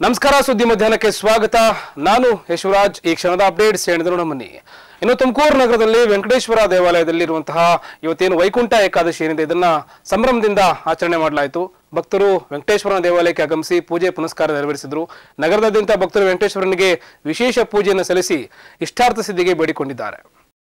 ನಮಸ್ಕಾರ ಸುದ್ದಿ ಮಧ್ಯಾಹ್ನಕ್ಕೆ ಸ್ವಾಗತ ನಾನು ಯಶವರಾಜ್ ಈ ಕ್ಷಣದ ಅಪ್ಡೇಟ್ಸ್ ಹೇಳಿದ್ರು ನಮ್ಮನ್ನಿ ಇನ್ನು ತುಮಕೂರು ನಗರದಲ್ಲಿ ವೆಂಕಟೇಶ್ವರ ದೇವಾಲಯದಲ್ಲಿರುವಂತಹ ಇವತ್ತೇನು ವೈಕುಂಠ ಏಕಾದಶಿ ಏನಿದೆ ಇದನ್ನ ಸಂಭ್ರಮದಿಂದ ಆಚರಣೆ ಮಾಡಲಾಯಿತು ಭಕ್ತರು ವೆಂಕಟೇಶ್ವರನ ದೇವಾಲಯಕ್ಕೆ ಆಗಮಿಸಿ ಪೂಜೆ ಪುನಸ್ಕಾರ ನೆರವೇರಿಸಿದ್ರು ನಗರದಾದ್ಯಂತ ಭಕ್ತರು ವೆಂಕಟೇಶ್ವರನಿಗೆ ವಿಶೇಷ ಪೂಜೆಯನ್ನು ಸಲ್ಲಿಸಿ ಇಷ್ಟಾರ್ಥ ಸಿದ್ಧಿಗೆ ಬೇಡಿಕೊಂಡಿದ್ದಾರೆ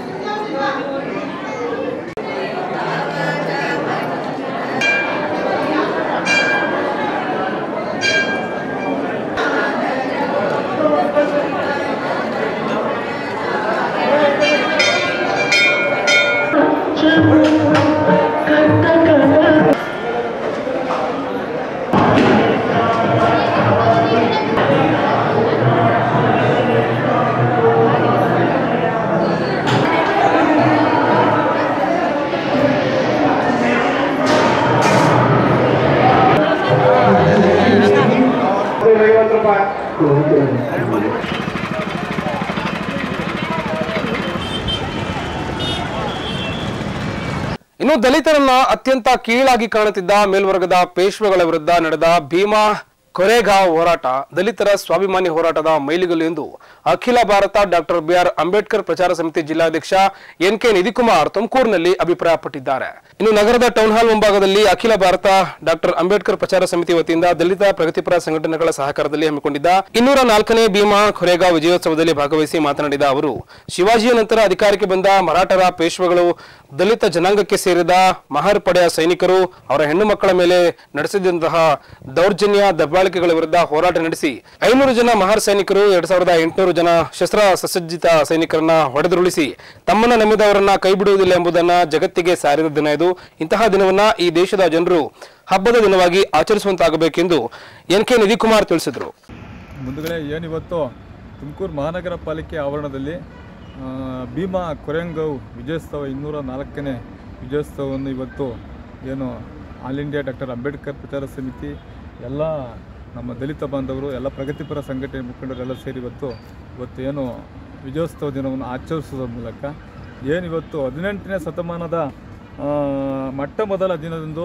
ಇನ್ನು ದಲಿತರನ್ನ ಅತ್ಯಂತ ಕೀಳಾಗಿ ಕಾಣುತ್ತಿದ್ದ ಮೇಲ್ವರ್ಗದ ಪೇಶ್ವೆಗಳ ವಿರುದ್ಧ ನಡೆದ ಭೀಮಾ ಕೊರೆಗಾಂವ್ ಹೋರಾಟ ದಲಿತರ ಸ್ವಾಭಿಮಾನಿ ಹೋರಾಟದ ಮೈಲಿಗಲ್ಲು ಎಂದು ಅಖಿಲ ಭಾರತ ಡಾಕ್ಟರ್ ಬಿಆರ್ ಅಂಬೇಡ್ಕರ್ ಪ್ರಚಾರ ಸಮಿತಿ ಜಿಲ್ಲಾಧ್ಯಕ್ಷ ಎನ್ ಕೆ ನಿಧಿಕುಮಾರ್ ತುಮಕೂರಿನಲ್ಲಿ ಅಭಿಪ್ರಾಯಪಟ್ಟಿದ್ದಾರೆ ಇನ್ನು ನಗರದ ಟೌನ್ ಹಾಲ್ ಮುಂಭಾಗದಲ್ಲಿ ಅಖಿಲ ಭಾರತ ಡಾಕ್ಟರ್ ಅಂಬೇಡ್ಕರ್ ಪ್ರಚಾರ ಸಮಿತಿ ವತಿಯಿಂದ ದಲಿತ ಪ್ರಗತಿಪರ ಸಂಘಟನೆಗಳ ಸಹಕಾರದಲ್ಲಿ ಹಮ್ಮಿಕೊಂಡಿದ್ದ ಇನ್ನೂರ ನಾಲ್ಕನೇ ಭೀಮಾ ಕೊರೆಗಾಂವ್ ವಿಜಯೋತ್ಸವದಲ್ಲಿ ಭಾಗವಹಿಸಿ ಮಾತನಾಡಿದ ಅವರು ಶಿವಾಜಿಯ ನಂತರ ಅಧಿಕಾರಕ್ಕೆ ಬಂದ ಮರಾಠರ ಪೇಶ್ವೆಗಳು ದಲಿತ ಜನಾಂಗಕ್ಕೆ ಸೇರಿದ ಮಹರ್ ಪಡೆಯ ಸೈನಿಕರು ಅವರ ಹೆಣ್ಣು ಮಕ್ಕಳ ಮೇಲೆ ನಡೆಸಿದಂತಹ ದೌರ್ಜನ್ಯ ದಬ್ಬಾಳಿಕೆಗಳ ವಿರುದ್ಧ ಹೋರಾಟ ನಡೆಸಿ ಐನೂರು ಜನ ಮಹರ್ ಸೈನಿಕರು ಎರಡ್ ಸಾವಿರದ ಎಂಟುನೂರು ಜನ ಶಸ್ತ್ರ ಸಸಜ್ಜಿತ ಸೈನಿಕರನ್ನ ಹೊಡೆದುರುಳಿಸಿ ತಮ್ಮನ್ನ ನಂಬಿದವರನ್ನ ಕೈ ಬಿಡುವುದಿಲ್ಲ ಎಂಬುದನ್ನ ಜಗತ್ತಿಗೆ ಸಾರಿದ ದಿನ ಇದು ಇಂತಹ ದಿನವನ್ನ ಈ ದೇಶದ ಜನರು ಹಬ್ಬದ ದಿನವಾಗಿ ಆಚರಿಸುವಂತಾಗಬೇಕೆಂದು ಎನ್ ಕೆ ನಿಧಿಕುಮಾರ್ ತಿಳಿಸಿದರು ಮುಂದುಗಡೆ ಏನಿವತ್ತು ತುಮಕೂರು ಮಹಾನಗರ ಪಾಲಿಕೆ ಆವರಣದಲ್ಲಿ ಆ, ಭೀಮಾ ಕೊರೆಂಗವ್ ವಿಜಯೋತ್ಸವ ಇನ್ನೂರ ನಾಲ್ಕನೇ ವಿಜಯೋತ್ಸವವನ್ನು ಇವತ್ತು ಏನು ಆಲ್ ಇಂಡಿಯಾ ಡಾಕ್ಟರ್ ಅಂಬೇಡ್ಕರ್ ಪ್ರಚಾರ ಸಮಿತಿ ಎಲ್ಲ ನಮ್ಮ ದಲಿತ ಬಾಂಧವರು ಎಲ್ಲ ಪ್ರಗತಿಪರ ಸಂಘಟನೆ ಮುಖಂಡರೆಲ್ಲ ಸೇರಿ ಇವತ್ತು ಇವತ್ತು ಏನು ವಿಜಯೋತ್ಸವ ದಿನವನ್ನು ಆಚರಿಸುವುದರ ಮೂಲಕ ಏನಿವತ್ತು ಹದಿನೆಂಟನೇ ಶತಮಾನದ ಆ, ಮೊಟ್ಟ ಮೊದಲ ದಿನದಂದು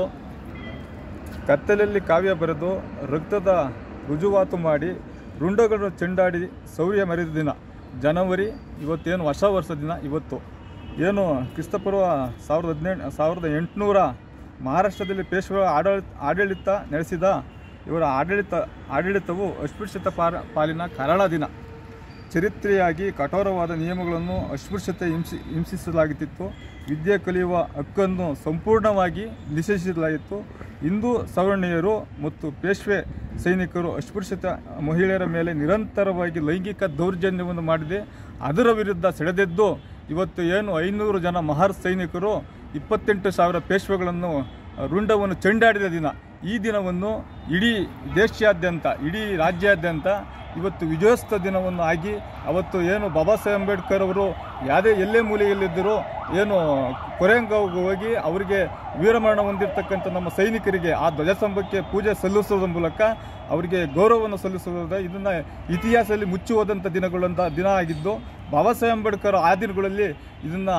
ಕತ್ತಲಲ್ಲಿ ಕಾವ್ಯ ಬರೆದು ರಕ್ತದ ರುಜುವಾತು ಮಾಡಿ ರುಂಡಗಳನ್ನು ಚೆಂಡಾಡಿ ಶೌರ್ಯ ಮೆರೆದ ದಿನ ಜನವರಿ ಇವತ್ತೇನು ಹೊಸ ವರ್ಷ ದಿನ ಇವತ್ತು ಏನು ಕ್ರಿಸ್ತಪೂರ್ವ ಸಾವಿರದ ಹದಿನೆಂಟು ಸಾವಿರದ ಎಂಟುನೂರ ಮಹಾರಾಷ್ಟ್ರದಲ್ಲಿ ಪೇಶ್ವ ಆಡಳಿತ ಆಡಳಿತ ನಡೆಸಿದ ಇವರ ಆಡಳಿತ ಆಡಳಿತವು ಅಸ್ಪೃಶ್ಯತ ಪಾರ ಪಾಲಿನ ಕರಾಳ ದಿನ ಚರಿತ್ರೆಯಾಗಿ ಕಠೋರವಾದ ನಿಯಮಗಳನ್ನು ಅಸ್ಪೃಶ್ಯತೆ ಹಿಂಸಿ ಹಿಂಸಿಸಲಾಗುತ್ತಿತ್ತು ವಿದ್ಯೆ ಕಲಿಯುವ ಹಕ್ಕನ್ನು ಸಂಪೂರ್ಣವಾಗಿ ನಿಷೇಧಿಸಲಾಗಿತ್ತು ಹಿಂದೂ ಸವರ್ಣೀಯರು ಮತ್ತು ಪೇಶ್ವೆ ಸೈನಿಕರು ಅಸ್ಪೃಶ್ಯತ ಮಹಿಳೆಯರ ಮೇಲೆ ನಿರಂತರವಾಗಿ ಲೈಂಗಿಕ ದೌರ್ಜನ್ಯವನ್ನು ಮಾಡಿದೆ ಅದರ ವಿರುದ್ಧ ಸೆಳೆದೆದ್ದು ಇವತ್ತು ಏನು ಐನೂರು ಜನ ಮಹರ್ ಸೈನಿಕರು ಇಪ್ಪತ್ತೆಂಟು ಸಾವಿರ ಪೇಶ್ವೆಗಳನ್ನು ರುಂಡವನ್ನು ಚೆಂಡಾಡಿದ ದಿನ ಈ ದಿನವನ್ನು ಇಡೀ ದೇಶಾದ್ಯಂತ ಇಡೀ ರಾಜ್ಯಾದ್ಯಂತ ಇವತ್ತು ವಿಜಯೋತ್ಸವ ದಿನವನ್ನು ಆಗಿ ಅವತ್ತು ಏನು ಬಾಬಾ ಸಾಹೇಬ್ ಅಂಬೇಡ್ಕರ್ ಅವರು ಯಾವುದೇ ಎಲ್ಲೇ ಮೂಲೆಯಲ್ಲಿದ್ದರೂ ಏನು ಕೊರೆಂಗಾವ್ಗೆ ಹೋಗಿ ಅವರಿಗೆ ವೀರಮರಣ ಹೊಂದಿರತಕ್ಕಂಥ ನಮ್ಮ ಸೈನಿಕರಿಗೆ ಆ ಧ್ವಜಸ್ತಂಭಕ್ಕೆ ಪೂಜೆ ಸಲ್ಲಿಸುವುದರ ಮೂಲಕ ಅವರಿಗೆ ಗೌರವವನ್ನು ಸಲ್ಲಿಸುವುದ ಇದನ್ನು ಇತಿಹಾಸದಲ್ಲಿ ಮುಚ್ಚಿ ಹೋದಂಥ ದಿನಗಳಂತ ದಿನ ಆಗಿದ್ದು ಬಾಬಾ ಸಾಹೇಬ್ ಅಂಬೇಡ್ಕರ್ ಆ ದಿನಗಳಲ್ಲಿ ಇದನ್ನು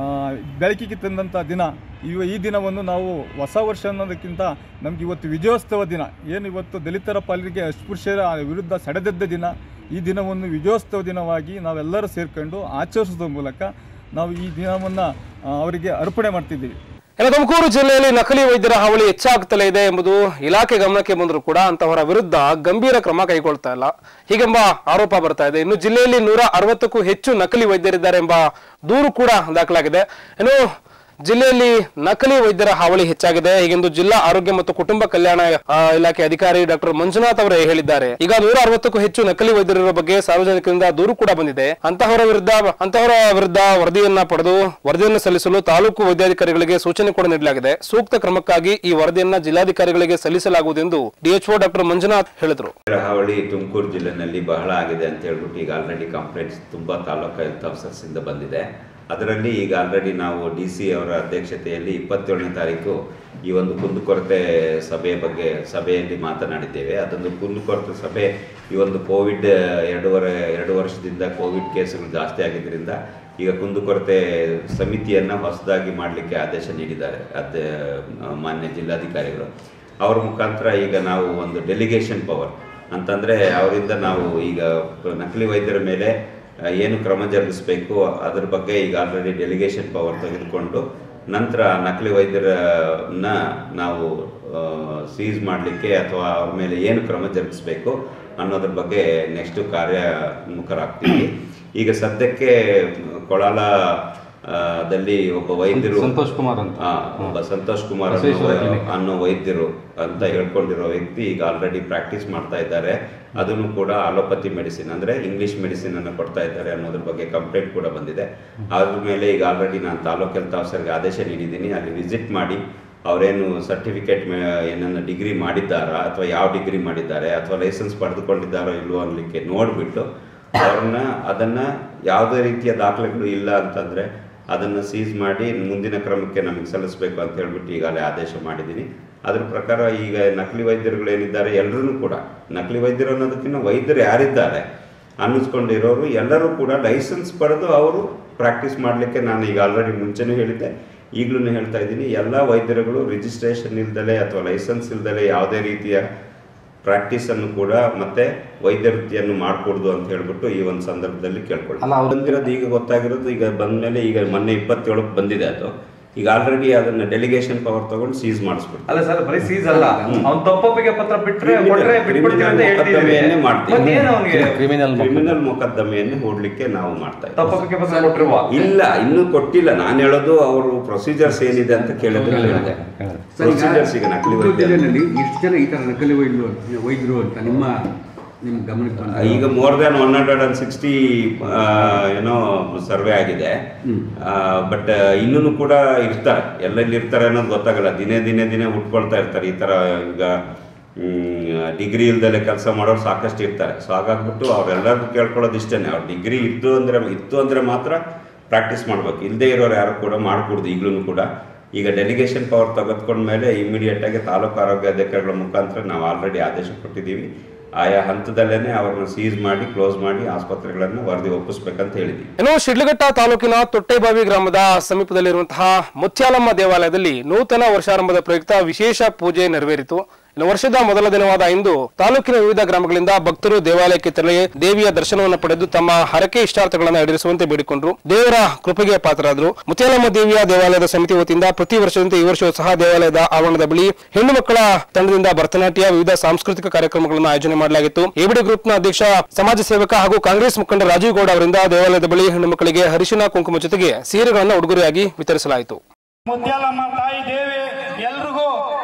ಬೆಳಕಿಗೆ ತಂದಂಥ ದಿನ ಇವ ಈ ದಿನವನ್ನು ನಾವು ಹೊಸ ವರ್ಷ ಅನ್ನೋದಕ್ಕಿಂತ ನಮ್ಗೆ ಇವತ್ತು ವಿಜಯೋತ್ಸವ ದಿನ ಏನು ಇವತ್ತು ದಲಿತರ ಪಾಲಿಗೆ ಅಸ್ಪೃಶ್ಯರ ವಿರುದ್ಧ ಸೆಡೆದೆದ್ದ ದಿನ ಈ ದಿನವನ್ನು ವಿಜಯೋತ್ಸವ ದಿನವಾಗಿ ನಾವೆಲ್ಲರೂ ಸೇರ್ಕೊಂಡು ಆಚರಿಸೋದ್ರ ಮೂಲಕ ನಾವು ಈ ದಿನವನ್ನು ಅವರಿಗೆ ಅರ್ಪಣೆ ಮಾಡ್ತಿದ್ದೀವಿ ಇನ್ನು ತುಮಕೂರು ಜಿಲ್ಲೆಯಲ್ಲಿ ನಕಲಿ ವೈದ್ಯರ ಹಾವಳಿ ಹೆಚ್ಚಾಗುತ್ತಲೇ ಇದೆ ಎಂಬುದು ಇಲಾಖೆ ಗಮನಕ್ಕೆ ಬಂದರೂ ಕೂಡ ಅಂತವರ ವಿರುದ್ಧ ಗಂಭೀರ ಕ್ರಮ ಕೈಗೊಳ್ತಾ ಇಲ್ಲ ಹೀಗೆಂಬ ಆರೋಪ ಬರ್ತಾ ಇದೆ ಇನ್ನು ಜಿಲ್ಲೆಯಲ್ಲಿ ನೂರ ಅರವತ್ತಕ್ಕೂ ಹೆಚ್ಚು ನಕಲಿ ವೈದ್ಯರಿದ್ದಾರೆ ಎಂಬ ದೂರು ಕೂಡ ದಾಖಲಾಗಿದೆ ಇನ್ನು ಜಿಲ್ಲೆಯಲ್ಲಿ ನಕಲಿ ವೈದ್ಯರ ಹಾವಳಿ ಹೆಚ್ಚಾಗಿದೆ ಹೀಗೆಂದು ಜಿಲ್ಲಾ ಆರೋಗ್ಯ ಮತ್ತು ಕುಟುಂಬ ಕಲ್ಯಾಣ ಆ, ಇಲಾಖೆ ಅಧಿಕಾರಿ ಡಾಕ್ಟರ್ ಮಂಜುನಾಥ್ ಅವರೇ ಹೇಳಿದ್ದಾರೆ ಈಗ ನೂರ ಅರವತ್ತಕ್ಕೂ ಹೆಚ್ಚು ನಕಲಿ ವೈದ್ಯರಿರುವ ಬಗ್ಗೆ ಸಾರ್ವಜನಿಕರಿಂದ ದೂರು ಕೂಡ ಬಂದಿದೆ ಅಂತಹವರ ವಿರುದ್ಧ ಅಂತಹವರ ವಿರುದ್ಧ ವರದಿಯನ್ನ ಪಡೆದು ವರದಿಯನ್ನು ಸಲ್ಲಿಸಲು ತಾಲೂಕು ವೈದ್ಯಾಧಿಕಾರಿಗಳಿಗೆ ಸೂಚನೆ ಕೂಡ ನೀಡಲಾಗಿದೆ ಸೂಕ್ತ ಕ್ರಮಕ್ಕಾಗಿ ಈ ವರದಿಯನ್ನ ಜಿಲ್ಲಾಧಿಕಾರಿಗಳಿಗೆ ಸಲ್ಲಿಸಲಾಗುವುದು ಎಂದು ಡಿಎಚ್ಒ ಡಾಕ್ಟರ್ ಮಂಜುನಾಥ್ ಹೇಳಿದರು ಹಾವಳಿ ತುಮಕೂರು ಜಿಲ್ಲೆನಲ್ಲಿ ಬಹಳ ಆಗಿದೆ ಅಂತ ಹೇಳ್ಬಿಟ್ಟು ಈಗ ಆಲ್ರೆಡಿ ಕಂಪ್ಲೇಂಟ್ಸ್ ತುಂಬ ತಾಲೂಕು ಹೆಲ್ತ್ ಆಫೀಸರ್ಸಿಂದ ಬಂದಿದೆ ಅದರಲ್ಲಿ ಈಗ ಆಲ್ರೆಡಿ ನಾವು ಡಿ ಸಿ ಅವರ ಅಧ್ಯಕ್ಷತೆಯಲ್ಲಿ ಇಪ್ಪತ್ತೇಳನೇ ತಾರೀಕು ಈ ಒಂದು ಕುಂದುಕೊರತೆ ಸಭೆಯ ಬಗ್ಗೆ ಸಭೆಯಲ್ಲಿ ಮಾತನಾಡಿದ್ದೇವೆ ಅದೊಂದು ಕುಂದುಕೊರತೆ ಸಭೆ ಈ ಒಂದು ಕೋವಿಡ್ ಎರಡೂವರೆ ಎರಡು ವರ್ಷದಿಂದ ಕೋವಿಡ್ ಕೇಸುಗಳು ಜಾಸ್ತಿ ಆಗಿದ್ದರಿಂದ ಈಗ ಕುಂದುಕೊರತೆ ಸಮಿತಿಯನ್ನು ಹೊಸದಾಗಿ ಮಾಡಲಿಕ್ಕೆ ಆದೇಶ ನೀಡಿದ್ದಾರೆ ಅದೇ ಮಾನ್ಯ ಜಿಲ್ಲಾಧಿಕಾರಿಗಳು ಅವರ ಮುಖಾಂತರ ಈಗ ನಾವು ಒಂದು ಡೆಲಿಗೇಷನ್ ಪವರ್ ಅಂತಂದರೆ ಅವರಿಂದ ನಾವು ಈಗ ನಕಲಿ ವೈದ್ಯರ ಮೇಲೆ ಆ, ಏನು ಕ್ರಮ ಜರುಗಿಸಬೇಕು ಅದ್ರ ಬಗ್ಗೆ ಈಗ ಆಲ್ರೆಡಿ ಡೆಲಿಗೇಷನ್ ಪವರ್ ತೆಗೆದುಕೊಂಡು ನಂತರ ನಕಲಿ ವೈದ್ಯರನ್ನ ನಾವು ಸೀಸ್ ಮಾಡಲಿಕ್ಕೆ ಅಥವಾ ಅವ್ರ ಮೇಲೆ ಏನು ಕ್ರಮ ಜರುಗಿಸಬೇಕು ಅನ್ನೋದ್ರ ಬಗ್ಗೆ ನೆಕ್ಸ್ಟ್ ಕಾರ್ಯಮುಖರಾಗ್ತೀವಿ ಈಗ ಸದ್ಯಕ್ಕೆ ಕೊಳಲ ಆ, ದಲ್ಲಿ ಒಬ್ಬ ವೈದ್ಯರು ಸಂತೋಷ್ ಕುಮಾರ್ ಅಂತ. ಆ, ಒಬ್ಬ ಸಂತೋಷ್ ಕುಮಾರ್ ಅನ್ನೋ ಬಸವೇಶ್ವರ clinic. ಅನ್ನೋ ವೈದ್ಯರು ಅಂತ ಹೇಳ್ಕೊಂಡಿರೋ ವ್ಯಕ್ತಿ ಈಗ ಆಲ್ರೆಡಿ ಪ್ರಾಕ್ಟೀಸ್ ಮಾಡ್ತಾ ಇದ್ದಾರೆ ಅದನ್ನು ಕೂಡ ಅಲೋಪತಿ ಮೆಡಿಸಿನ್ ಅಂದ್ರೆ ಇಂಗ್ಲಿಷ್ ಮೆಡಿಸಿನ್ ಅನ್ನು ಕೊಡ್ತಾ ಇದ್ದಾರೆ ಅನ್ನೋದ್ರ ಬಗ್ಗೆ ಕಂಪ್ಲೇಂಟ್ ಕೂಡ ಬಂದಿದೆ ಅದ್ರ ಮೇಲೆ ಈಗ ಆಲ್ರೆಡಿ ನಾನು ತಾಲೂಕ್ ಹೆಲ್ತ್ ಆಫೀಸರ್ಗೆ ಆದೇಶ ನೀಡಿದ್ದೀನಿ ಅಲ್ಲಿ ವಿಸಿಟ್ ಮಾಡಿ ಅವರೇನು ಸರ್ಟಿಫಿಕೇಟ್ ಏನನ್ನ ಡಿಗ್ರಿ ಮಾಡಿದ್ದಾರಾ ಅಥವಾ ಯಾವ ಡಿಗ್ರಿ ಮಾಡಿದ್ದಾರೆ ಅಥವಾ ಲೈಸೆನ್ಸ್ ಪಡೆದುಕೊಂಡಿದ್ದಾರೋ ಇಲ್ವೋ ಅನ್ನಲಿಕ್ಕೆ ನೋಡಿಬಿಟ್ಟು ಅವ್ರನ್ನ ಅದನ್ನ ಯಾವುದೇ ರೀತಿಯ ದಾಖಲೆಗಳು ಇಲ್ಲ ಅಂತಂದ್ರೆ ಅದನ್ನ ಸೀಸ್ ಮಾಡಿ ಮುಂದಿನ ಕ್ರಮಕ್ಕೆ ನಮಗೆ ಸಲ್ಲಿಸಬೇಕು ಅಂತ ಹೇಳ್ಬಿಟ್ಟು ಈಗಾಗಲೇ ಆದೇಶ ಮಾಡಿದ್ದೀನಿ ಅದ್ರ ಪ್ರಕಾರ ಈಗ ನಕಲಿ ವೈದ್ಯರುಗಳು ಏನಿದ್ದಾರೆ ಎಲ್ಲರೂ ಕೂಡ ನಕಲಿ ವೈದ್ಯರು ಅನ್ನೋದಕ್ಕಿಂತ ವೈದ್ಯರು ಯಾರಿದ್ದಾರೆ ಅನ್ನಿಸ್ಕೊಂಡಿರೋರು ಎಲ್ಲರೂ ಕೂಡ ಲೈಸೆನ್ಸ್ ಪಡೆದು ಅವರು ಪ್ರಾಕ್ಟೀಸ್ ಮಾಡಲಿಕ್ಕೆ ನಾನು ಈಗ ಆಲ್ರೆಡಿ ಮುಂಚೆನೂ ಹೇಳಿದ್ದೆ ಈಗಲೂ ಹೇಳ್ತಾ ಇದ್ದೀನಿ ಎಲ್ಲ ವೈದ್ಯರುಗಳು ರಿಜಿಸ್ಟ್ರೇಷನ್ ಇಲ್ದಲೆ ಅಥವಾ ಲೈಸೆನ್ಸ್ ಇಲ್ದಲೆ ಯಾವುದೇ ರೀತಿಯ ಪ್ರಾಕ್ಟೀಸನ್ನು ಕೂಡ ಮತ್ತೆ ವೈದ್ಯ ವೃತ್ತಿಯನ್ನು ಮಾಡಕೂಡ್ದು ಅಂತ ಹೇಳ್ಬಿಟ್ಟು ಈ ಒಂದು ಸಂದರ್ಭದಲ್ಲಿ ಕೇಳ್ಕೊಳ್ಳಿ ಅಲ್ಲ, ಅವ್ರು- ಬಂದಿರೋದು ಈಗ ಗೊತ್ತಾಗಿರೋದು ಈಗ ಬಂದ್ಮೇಲೆ ಈಗ ಮೊನ್ನೆ ಇಪ್ಪತ್ತೇಳಕ್ಕೆ ಬಂದಿದೆ ಅದು ಈಗ ಆಲ್ರೆಡಿ ಅದನ್ನ ಡೆಲಿಗೇಷನ್ ಪವರ್ ತಗೊಂಡು ಸೀಸ್ ಮಾಡಿಸ್ಬಿಟ್ಟು ಅಲ್ಲ ಸರ್ ಬರೀ ಸೀಸ್ ಅಲ್ಲ ಅವ್ನ್ ತಪ್ಪೊಪ್ಪಿಗೆ ಪತ್ರ ಬಿಟ್ರೆ Criminal- ಕೊಟ್ರೆ ಬಿಟ್ಬಿಡ್ತೀವಿ ಅಂತ criminal ಮೊಕದ್ದಮೆಯನ್ನೇ ಹೇಳ್ತಿದ್ದೀವಿ ಮಾಡ್ತೀವಿ. ಮತ್ತೇನು ಅವ್ನಿಗೆ ಕ್ರಿಮಿನಲ್ ಕ್ರಿಮಿನಲ್ ಮೊಕದ್ದಮೆಯನ್ನು ಹೂಡ್ಲಿಕ್ಕೆ ನಾವು ಮಾಡ್ತಾ ಇದ್ದೀವಿ ತಪ್ಪೊಪ್ಪಿಗೆ ಪತ್ರ ಕೊಟ್ಟಿರುವ ಇಲ್ಲ ಇನ್ನೂ ಕೊಟ್ಟಿಲ್ಲ ನಾನು ಹೇಳೋದು ಅವರು ಪ್ರೊಸೀಜರ್ಸ್ ಏನಿದೆ ಅಂತ ಕೇಳಿದ್ರೆ ಹೇಳಿದೆ ಪ್ರೊಸೀಜರ್ಸ್ ಈಗ ನಕಲಿ ಚಿತ್ತೂರು ವೈದ್ಯ ಜಿಲ್ಲೆಯಲ್ಲಿ ಎಷ್ಟು ಜನ ಈ ಥರ ನಕಲಿ ವೈದ್ಯರು ವೈದ್ಯರು ಅಂತ ನಿಮ್ಮ ನಿಮ್ಮ ಗಮನಕ್ಕೆ ಬಂದ ಈಗ more than one hundred and sixty ಏನೋ ಸರ್ವೆ ಆಗಿದೆ ಬಟ್ ಇನ್ನೂ ಕೂಡ ಇರ್ತಾರೆ ಎಲ್ಲೆಲ್ಲಿ ಇರ್ತಾರೆ ಅನ್ನೋದು ಗೊತ್ತಾಗಲ್ಲ ದಿನೇ ದಿನೇ ದಿನೇ ಉಟ್ಕೊಳ್ತಾ ಇರ್ತಾರೆ ಈ ಥರ ಈಗ ಡಿಗ್ರಿ ಇಲ್ದಲೆ ಕೆಲಸ ಮಾಡೋರು ಸಾಕಷ್ಟು ಇರ್ತಾರೆ ಸೊ ಹಾಗಾಗ್ಬಿಟ್ಟು ಅವ್ರೆಲ್ಲರಿಗೂ ಕೇಳ್ಕೊಳ್ಳೋದು ಇಷ್ಟೇ ಅವ್ರು ಡಿಗ್ರಿ ಇದ್ದು ಅಂದರೆ ಇತ್ತು ಅಂದರೆ ಮಾತ್ರ ಪ್ರಾಕ್ಟೀಸ್ ಮಾಡ್ಬೇಕು ಇಲ್ಲದೆ ಇರೋರು ಯಾರು ಕೂಡ ಮಾಡ್ಕೊಡ್ದು ಈಗಲೂ ಕೂಡ ಈಗ ಡೆಲಿಗೇಷನ್ ಪವರ್ ತೆಗೆದುಕೊಂಡ್ಮೇಲೆ ಇಮಿಡಿಯೇಟ್ ಆಗಿ ತಾಲೂಕು ಆರೋಗ್ಯ ಅಧಿಕಾರಿಗಳ ಮುಖಾಂತರ ನಾವು ಆಲ್ರೆಡಿ ಆದೇಶ ಕೊಟ್ಟಿದ್ದೀವಿ ಆಯಾ ಹಂತದಲ್ಲೇ ಅವ್ರನ್ನ ಸೀಸ್ ಮಾಡಿ ಕ್ಲೋಸ್ ಮಾಡಿ ಆಸ್ಪತ್ರೆಗಳನ್ನು ವರದಿ ಒಪ್ಪಿಸ್ಬೇಕಂತ ಹೇಳಿದ್ದೀವಿ ಇನ್ನು ಶಿಡ್ಲಘಟ್ಟ ತಾಲೂಕಿನ ತೊಟ್ಟೆಬಾವಿ ಗ್ರಾಮದ ಸಮೀಪದಲ್ಲಿರುವಂತಹ ಮುತ್ಯಾಲಮ್ಮ ದೇವಾಲಯದಲ್ಲಿ ನೂತನ ವರ್ಷಾರಂಭದ ಪ್ರಯುಕ್ತ ವಿಶೇಷ ಪೂಜೆ ನೆರವೇರಿತು ಇನ್ನು ವರ್ಷದ ಮೊದಲ ದಿನವಾದ ಇಂದು ತಾಲೂಕಿನ ವಿವಿಧ ಗ್ರಾಮಗಳಿಂದ ಭಕ್ತರು ದೇವಾಲಯಕ್ಕೆ ತೆರಳಿ ದೇವಿಯ ದರ್ಶನವನ್ನು ಪಡೆದು ತಮ್ಮ ಹರಕೆ ಇಷ್ಟಾರ್ಥಗಳನ್ನು ಈಡೇರಿಸುವಂತೆ ಬೇಡಿಕೊಂಡ್ರು ದೇವರ ಕೃಪೆಗೆ ಪಾತ್ರರಾದರು ಮುತ್ಯಾಲಮ್ಮ ದೇವಿಯ ದೇವಾಲಯದ ಸಮಿತಿ ವತಿಯಿಂದ ಪ್ರತಿ ವರ್ಷದಂತೆ ಈ ವರ್ಷವೂ ಸಹ ದೇವಾಲಯದ ಆವರಣದ ಬಳಿ ಹೆಣ್ಣು ಮಕ್ಕಳ ತಂಡದಿಂದ ಭರತನಾಟ್ಯ ವಿವಿಧ ಸಾಂಸ್ಕೃತಿಕ ಕಾರ್ಯಕ್ರಮಗಳನ್ನು ಆಯೋಜನೆ ಮಾಡಲಾಗಿತ್ತು ಎಬಿಡಿ ಗ್ರೂಪ್ನ ಅಧ್ಯಕ್ಷ ಸಮಾಜ ಸೇವಕ ಹಾಗೂ ಕಾಂಗ್ರೆಸ್ ಮುಖಂಡ ರಾಜೀವ್ ಗೌಡ ಅವರಿಂದ ದೇವಾಲಯದ ಬಳಿ ಹೆಣ್ಣು ಮಕ್ಕಳಿಗೆ ಹರಿಶಿನ ಕುಂಕುಮ ಜೊತೆಗೆ ಸೀರೆಗಳನ್ನು ಉಡುಗೊರೆಯಾಗಿ ವಿತರಿಸಲಾಯಿತು ಮುತ್ಯಾಲಮ್ಮ ತಾಯಿ ದೇವಿ ಎಲ್ರಿಗೂ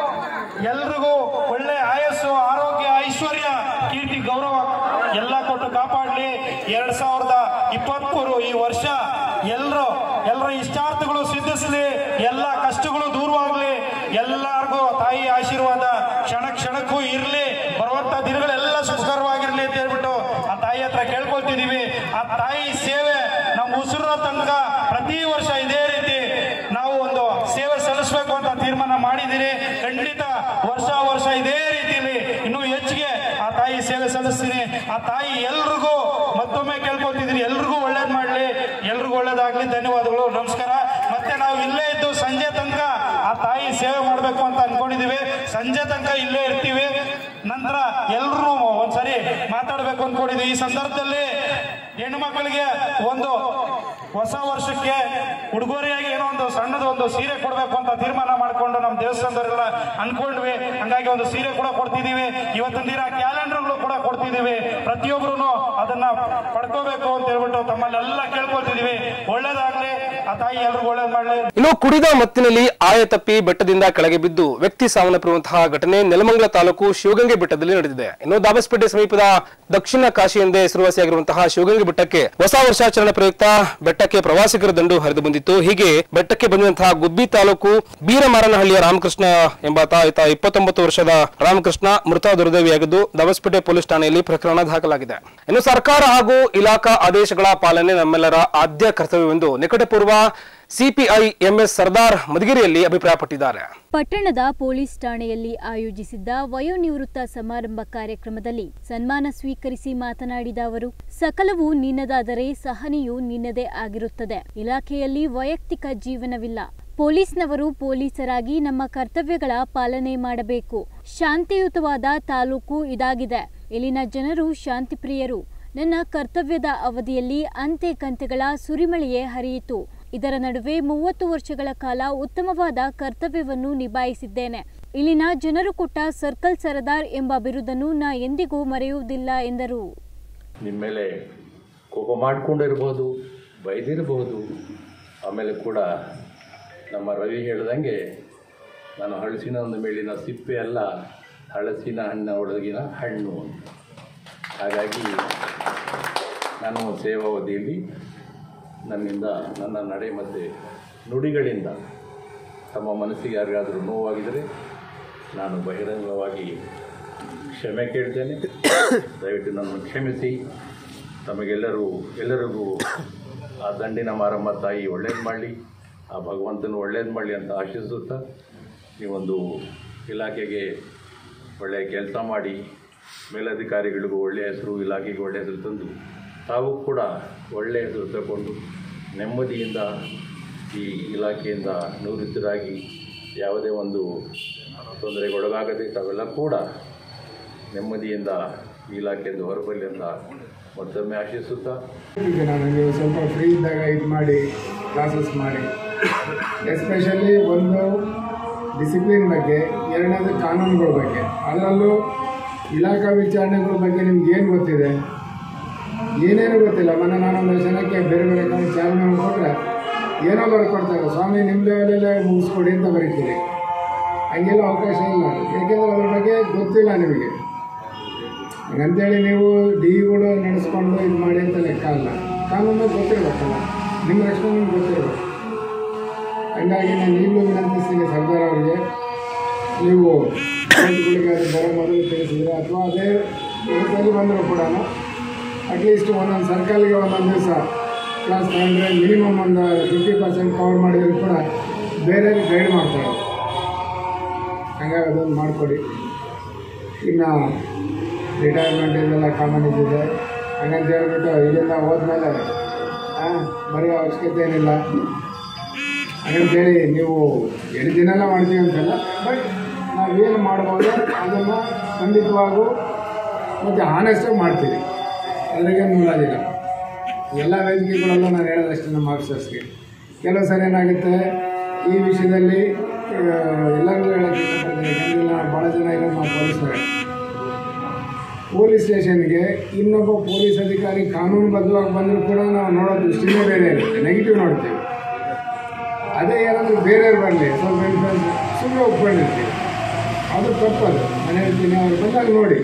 ಎಲ್ರಿಗೂ ಒಳ್ಳೆ ಆಯಸ್ಸು ಆರೋಗ್ಯ ಐಶ್ವರ್ಯ ಕೀರ್ತಿ ಗೌರವ ಎಲ್ಲ ಕೊಟ್ಟು ಕಾಪಾಡಲಿ ಎರಡ್ ಸಾವಿರದ ಇಪ್ಪತ್ಮೂರು ಈ ವರ್ಷ ಎಲ್ಲರೂ ಎಲ್ಲರ ಇಷ್ಟಾರ್ಥಗಳು ಸಿದ್ಧಿಸಲಿ ಎಲ್ಲ ಕಷ್ಟಗಳು ದೂರವಾಗ್ಲಿ ಎಲ್ಲರಿಗೂ ತಾಯಿ ಆಶೀರ್ವಾದ ಕ್ಷಣ ಕ್ಷಣಕ್ಕೂ ಇರಲಿ ಬರುವಂತ ದಿನಗಳೆಲ್ಲ ಸುಖಕರವಾಗಿರ್ಲಿ ಅಂತ ಹೇಳ್ಬಿಟ್ಟು ಆ ತಾಯಿ ಹತ್ರ ಕೇಳ್ಕೊಳ್ತಿದೀವಿ ಆ ತಾಯಿ ಸೇವೆ ನಮ್ಮ ಉಸಿರೋ ತನಕ ಪ್ರತಿ ವರ್ಷ ಇದೇ ರೀತಿ ನಾವು ಒಂದು ಸೇವೆ ಸಲ್ಲಿಸಬೇಕು ಅಂತ ತೀರ್ಮಾನ ಮಾಡಿದ್ದೀರಿ ಖಂಡಿತ ವರ್ಷ ವರ್ಷ ಇದೇ ರೀತಿಯಲ್ಲಿ ಇನ್ನೂ ಹೆಚ್ಚಿಗೆ ಆ ತಾಯಿ ಸೇವೆ ಸಲ್ಲಿಸ್ತೀನಿ ಆ ತಾಯಿ ಎಲ್ರಿಗೂ ಮತ್ತೊಮ್ಮೆ ಕೇಳ್ಕೊತಿದ್ದೀನಿ ಎಲ್ರಿಗೂ ಒಳ್ಳೇದ್ ಮಾಡ್ಲಿ ಎಲ್ರಿಗೂ ಒಳ್ಳೇದಾಗ್ಲಿ ಧನ್ಯವಾದಗಳು ನಮಸ್ಕಾರ ಮತ್ತೆ ನಾವು ಇಲ್ಲೇ ಇದ್ದು ಸಂಜೆ ತನಕ ಆ ತಾಯಿ ಸೇವೆ ಮಾಡಬೇಕು ಅಂತ ಅನ್ಕೊಂಡಿದೀವಿ ಸಂಜೆ ತನಕ ಇಲ್ಲೇ ಇರ್ತೀವಿ ನಂತರ ಎಲ್ರು ಒಂದ್ಸರಿ ಮಾತಾಡ್ಬೇಕು ಅನ್ಕೊಂಡಿದ್ವಿ ಈ ಸಂದರ್ಭದಲ್ಲಿ ಹೆಣ್ಣು ಮಕ್ಕಳಿಗೆ ಒಂದು ಹೊಸ ವರ್ಷಕ್ಕೆ ಉಡುಗೊರೆಯಾಗಿ ಏನೋ ಒಂದು ಸಣ್ಣದು ಒಂದು ಸೀರೆ ಕೊಡಬೇಕು ಅಂತ ತೀರ್ಮಾನ ಮಾಡಿಕೊಂಡು ನಮ್ಮ ದೇವಸ್ಥಾನದವರೆಲ್ಲ ಅನ್ಕೊಂಡ್ವಿ ಹಂಗಾಗಿ ಒಂದು ಸೀರೆ ಕೂಡ ಕೊಡ್ತಿದೀವಿ ಇವತ್ತಿನ ದಿನ ಕ್ಯಾಲೆಂಡರ್ಗಳು ಕೂಡ ಕೊಡ್ತಿದೀವಿ ಪ್ರತಿಯೊಬ್ಬರು ಅದನ್ನ ಪಡ್ಕೋಬೇಕು ಅಂತ ಹೇಳ್ಬಿಟ್ಟು ತಮ್ಮಲ್ಲೆಲ್ಲ ಕೇಳ್ಕೊಳ್ತಿದೀವಿ ಒಳ್ಳೇದಾಗ್ಲಿ ಆ ತಾಯಿ ಎಲ್ರಿಗೂ ಒಳ್ಳೇದ್ ಮಾಡ್ಲಿ ಇನ್ನು ಕುಡಿದ ಮತ್ತಿನಲ್ಲಿ ಆಯ ತಪ್ಪಿ ಬೆಟ್ಟದಿಂದ ಕೆಳಗೆ ಬಿದ್ದು ವ್ಯಕ್ತಿ ಸಾವನ್ನಪ್ಪಿರುವಂತಹ ಘಟನೆ ನೆಲಮಂಗಲ ತಾಲೂಕು ಶಿವಗಂಗೆ ಬೆಟ್ಟದಲ್ಲಿ ನಡೆದಿದೆ ಇನ್ನು ದಾಬಸ್ಪೇಟೆ ಸಮೀಪದ ದಕ್ಷಿಣ ಕಾಶಿ ಎಂದೇ ಹೆಸರುವಾಸಿಯಾಗಿರುವಂತಹ ಶಿವಗಂಗೆ ಬೆಟ್ಟಕ್ಕೆ ಹೊಸ ವರ್ಷಾಚರಣೆ ಪ್ರಯುಕ್ತ ಬೆಟ್ಟಕ್ಕೆ ಪ್ರವಾಸಿಗರ ದಂಡು ಹರಿದು ಬಂದಿತ್ತು ಹೀಗೆ ಬೆಟ್ಟಕ್ಕೆ ಬಂದಂತಹ ಗುಬ್ಬಿ ತಾಲೂಕು ಬೀರಮಾರನಹಳ್ಳಿಯ ರಾಮಕೃಷ್ಣ ಎಂಬಾತ ಈತ ಇಪ್ಪತ್ತೊಂಬತ್ತು ವರ್ಷದ ರಾಮಕೃಷ್ಣ ಮೃತ ದುರ್ದೈವಿಯಾಗಿದ್ದು ದಾಬಸ್ಪೇಟೆ ಪೊಲೀಸ್ ಠಾಣೆಯಲ್ಲಿ ಪ್ರಕರಣ ದಾಖಲಾಗಿದೆ ಇನ್ನು ಸರ್ಕಾರ ಹಾಗೂ ಇಲಾಖಾ ಆದೇಶಗಳ ಪಾಲನೆ ನಮ್ಮೆಲ್ಲರ ಆದ್ಯ ಕರ್ತವ್ಯವೆಂದು ನಿಕಟಪೂರ್ವ ಸಿಪಿಐ ಎಂಎಸ್ ಸರ್ದಾರ್ ಮಧುಗಿರಿಯಲ್ಲಿ ಅಭಿಪ್ರಾಯಪಟ್ಟಿದ್ದಾರೆ ಪಟ್ಟಣದ ಪೊಲೀಸ್ ಠಾಣೆಯಲ್ಲಿ ಆಯೋಜಿಸಿದ್ದ ವಯೋನಿವೃತ್ತ ಸಮಾರಂಭ ಕಾರ್ಯಕ್ರಮದಲ್ಲಿ ಸನ್ಮಾನ ಸ್ವೀಕರಿಸಿ ಮಾತನಾಡಿದ ಅವರು ಸಕಲವು ನಿನ್ನದಾದರೆ ಸಹನೆಯು ನಿನ್ನದೇ ಆಗಿರುತ್ತದೆ ಇಲಾಖೆಯಲ್ಲಿ ವೈಯಕ್ತಿಕ ಜೀವನವಿಲ್ಲ ಪೊಲೀಸ್ನವರು ಪೊಲೀಸರಾಗಿ ನಮ್ಮ ಕರ್ತವ್ಯಗಳ ಪಾಲನೆ ಮಾಡಬೇಕು ಶಾಂತಿಯುತವಾದ ತಾಲೂಕು ಇದಾಗಿದೆ ಇಲ್ಲಿನ ಜನರು ಶಾಂತಿಪ್ರಿಯರು ನನ್ನ ಕರ್ತವ್ಯದ ಅವಧಿಯಲ್ಲಿ ಅಂತೆ ಕಂತೆಗಳ ಸುರಿಮಳೆಯೇ ಹರಿಯಿತು ಇದರ ನಡುವೆ ಮೂವತ್ತು ವರ್ಷಗಳ ಕಾಲ ಉತ್ತಮವಾದ ಕರ್ತವ್ಯವನ್ನು ನಿಭಾಯಿಸಿದ್ದೇನೆ ಇಲ್ಲಿನ ಜನರು ಕೊಟ್ಟ ಸರ್ಕಲ್ ಸರದಾರ್ ಎಂಬ ಬಿರುದನ್ನು ನಾ ಎಂದಿಗೂ ಮರೆಯುವುದಿಲ್ಲ ಎಂದರು ನಿಮ್ಮ ಮೇಲೆ ಕೋಪ ಮಾಡಿಕೊಂಡಿರ್ಬೋದು ಬೈದಿರ್ಬೋದು ಆಮೇಲೆ ಕೂಡ ನಮ್ಮ ರವಿ ಹೇಳ್ದಂಗೆ ನಾನು ಹಳಸಿನ ಒಂದು ಮೇಲಿನ ಸಿಪ್ಪೆ ಅಲ್ಲ ಹಳಸಿನ ಹಣ್ಣ ಒಳಗಿನ ಹಣ್ಣು ಅಂತ ಹಾಗಾಗಿ ನಾನು ಸೇವಾವಧಿಯಲ್ಲಿ ನನ್ನಿಂದ ನನ್ನ ನಡೆ ಮತ್ತು ನುಡಿಗಳಿಂದ ತಮ್ಮ ಮನಸ್ಸಿಗೆ ಯಾರಿಗಾದರೂ ನೋವಾಗಿದ್ದರೆ ನಾನು ಬಹಿರಂಗವಾಗಿ ಕ್ಷಮೆ ಕೇಳ್ತೇನೆ ದಯವಿಟ್ಟು ನನ್ನನ್ನು ಕ್ಷಮಿಸಿ ತಮಗೆಲ್ಲರೂ ಎಲ್ಲರಿಗೂ ಆ ದಂಡಿನ ಮಾರಮ್ಮ ತಾಯಿ ಒಳ್ಳೇದು ಮಾಡಲಿ ಆ ಭಗವಂತನು ಒಳ್ಳೇದು ಮಾಡಲಿ ಅಂತ ಆಶಿಸುತ್ತಾ ನೀವೊಂದು ಇಲಾಖೆಗೆ ಒಳ್ಳೆಯ ಕೆಲಸ ಮಾಡಿ ಮೇಲಧಿಕಾರಿಗಳಿಗೂ ಒಳ್ಳೆಯ ಹೆಸರು ಇಲಾಖೆಗೆ ಒಳ್ಳೆಯ ಹೆಸರು ತಂದು ತಾವು ಕೂಡ ಒಳ್ಳೆಯ ಹೆಸರು ತಗೊಂಡು ನೆಮ್ಮದಿಯಿಂದ ಈ ಇಲಾಖೆಯಿಂದ ನಿವೃತ್ತರಾಗಿ ಯಾವುದೇ ಒಂದು ತೊಂದರೆಗೊಳಗಾಗದೆ ತಾವೆಲ್ಲ ಕೂಡ ನೆಮ್ಮದಿಯಿಂದ ಈ ಇಲಾಖೆಯಿಂದ ಹೊರಬರಲಿ ಅಂತ ಮತ್ತೊಮ್ಮೆ ಆಶಿಸುತ್ತಾ ಈಗ ನಾನು ನೀವು ಸ್ವಲ್ಪ ಫ್ರೀ ಇದ್ದಾಗ ಇದು ಮಾಡಿ ಕ್ಲಾಸಸ್ ಮಾಡಿ ಎಸ್ಪೆಷಲಿ ಒಂದು ಡಿಸಿಪ್ಲಿನ್ ಬಗ್ಗೆ ಎರಡನೇದು ಕಾನೂನುಗಳ ಬಗ್ಗೆ ಅದರಲ್ಲೂ ಇಲಾಖಾ ವಿಚಾರಣೆಗಳ ಬಗ್ಗೆ ನಿಮ್ಗೆ ಏನು ಗೊತ್ತಿದೆ ಏನೇನು ಗೊತ್ತಿಲ್ಲ ಮೊನ್ನೆ ನಾನೊಂದು ಜನಕ್ಕೆ ಬೇರೆ ಬೇರೆ ಕಡೆ ಚಾಲನೆ ಕೊಟ್ಟರೆ ಏನೋ ಬರ್ಕೊಡ್ತಾರೆ ಸ್ವಾಮಿ ನಿಮ್ಮ ಲೆವೆಲಲ್ಲೇ ಮುಗಿಸ್ಕೊಡಿ ಅಂತ ಬರೀತೀರಿ ಹಂಗೆಲ್ಲ ಅವಕಾಶ ಇಲ್ಲ ಯಾಕೆಂದರೆ ಅದ್ರ ಬಗ್ಗೆ ಗೊತ್ತಿಲ್ಲ ನಿಮಗೆ ಹಂಗಂತೇಳಿ ನೀವು ಡಿಗಳು ನಡೆಸ್ಕೊಂಡು ಇದು ಮಾಡಿ ಅಂತ ಲೆಕ್ಕ ಅಲ್ಲ ಕಾನೂನು ಗೊತ್ತಿರ್ಬೇಕಲ್ಲ ನಿಮ್ಮ ರಕ್ಷಣೆ ನಿಮ್ಗೆ ಗೊತ್ತಿರಬೇಕು ಹಂಗಾಗಿ ನಾನು ಈಗಲೂ ವಿನಂತಿಸ್ತೀನಿ ಸರ್ದಾರ್ ಅವರಿಗೆ ನೀವು ಕೋರ್ಟ್ಗಳಿಗೆ ಅದು ಬರೋ ಮೊದಲು ತಿಳಿಸಿದ್ರೆ ಅಥವಾ ಅದೇ ಇವತ್ತಲ್ಲಿ ಬಂದರೂ ಕೂಡ ಅಟ್ಲೀಸ್ಟ್ ಒಂದೊಂದು ಸರ್ಕಲ್ಗೆ ಒಂದೊಂದು ದಿವಸ ಕ್ಲಾಸ್ ತಗೊಂಡ್ರೆ ಮಿನಿಮಮ್ ಒಂದು ಫಿಫ್ಟಿ ಪರ್ಸೆಂಟ್ ಕವರ್ ಮಾಡಿದ್ರು ಕೂಡ ಬೇರೆ ಗೈಡ್ ಮಾಡ್ತಾರೆ ಹಂಗಾಗಿ ಅದೊಂದು ಮಾಡಿಕೊಡಿ ಇನ್ನು ರಿಟೈರ್ಮೆಂಟ್ ಇದೆಲ್ಲ ಕಾಮನ್ ಇದ್ದಿದೆ ಹಂಗಂತ ಹೇಳ್ಬಿಟ್ಟು ಇಲ್ಲಿಂದ ಹೋದ್ಮೇಲೆ ಹಾಂ ಬರೆಯೋ ಅವಶ್ಯಕತೆ ಏನಿಲ್ಲ ಹಾಗಂತೇಳಿ ನೀವು ಎರಡು ದಿನ ಎಲ್ಲ ಮಾಡ್ತೀವಿ ಅಂತಲ್ಲ ಬಟ್ ನಾವೇನು ಮಾಡ್ಬೋದು ಅದನ್ನು ಖಂಡಿತವಾಗೂ ಮತ್ತು ಆನೆಸ್ಟಾಗಿ ಮಾಡ್ತೀವಿ ಅದ್ರಾಗೆ ಮೂಲದಿಲ್ಲ ಎಲ್ಲ ವೇದಿಕೆಗಳೆಲ್ಲ ನಾನು ಹೇಳೋದಷ್ಟೇ ನಮ್ಮ ಆಫೀಸರ್ಸ್ಗೆ ಕೆಲವು ಸರಿ ಏನಾಗುತ್ತೆ ಈ ವಿಷಯದಲ್ಲಿ ಆ, ಎಲ್ಲರಿಗೂ ಹೇಳೋಕ್ಕೆ ಇಷ್ಟಪಡ್ತೀನಿ ಯಾಕಂದರೆ ನಾವು ಭಾಳ ಜನ ಇರೋದು ನಾವು ಪೊಲೀಸರೇ ಪೊಲೀಸ್ ಸ್ಟೇಷನ್ಗೆ ಇನ್ನೊಬ್ಬ ಪೊಲೀಸ್ ಅಧಿಕಾರಿ ಕಾನೂನುಬದ್ಧವಾಗಿ ಬಂದರೂ ಕೂಡ ನಾವು ನೋಡೋ ದೃಷ್ಟಿನೇ ಬೇರೆ ಇರುತ್ತೆ ನೆಗೆಟಿವ್ ನೋಡ್ತೀವಿ ಅದೇ ಏನಾದರೂ ಬೇರೆಯವ್ರು ಬರಲಿ ಸ್ವಲ್ಪ ಇನ್ಫ್ಲೂಯೆನ್ಸ್ ಸುಮ್ಮನೆ ಒಪ್ಕೊಂಡಿರ್ತೀವಿ ಅದು ತಪ್ಪದು ನಾನು ಹೇಳ್ತೀನಿ ಅವ್ರು ಬಂದಾಗ ನೋಡಿ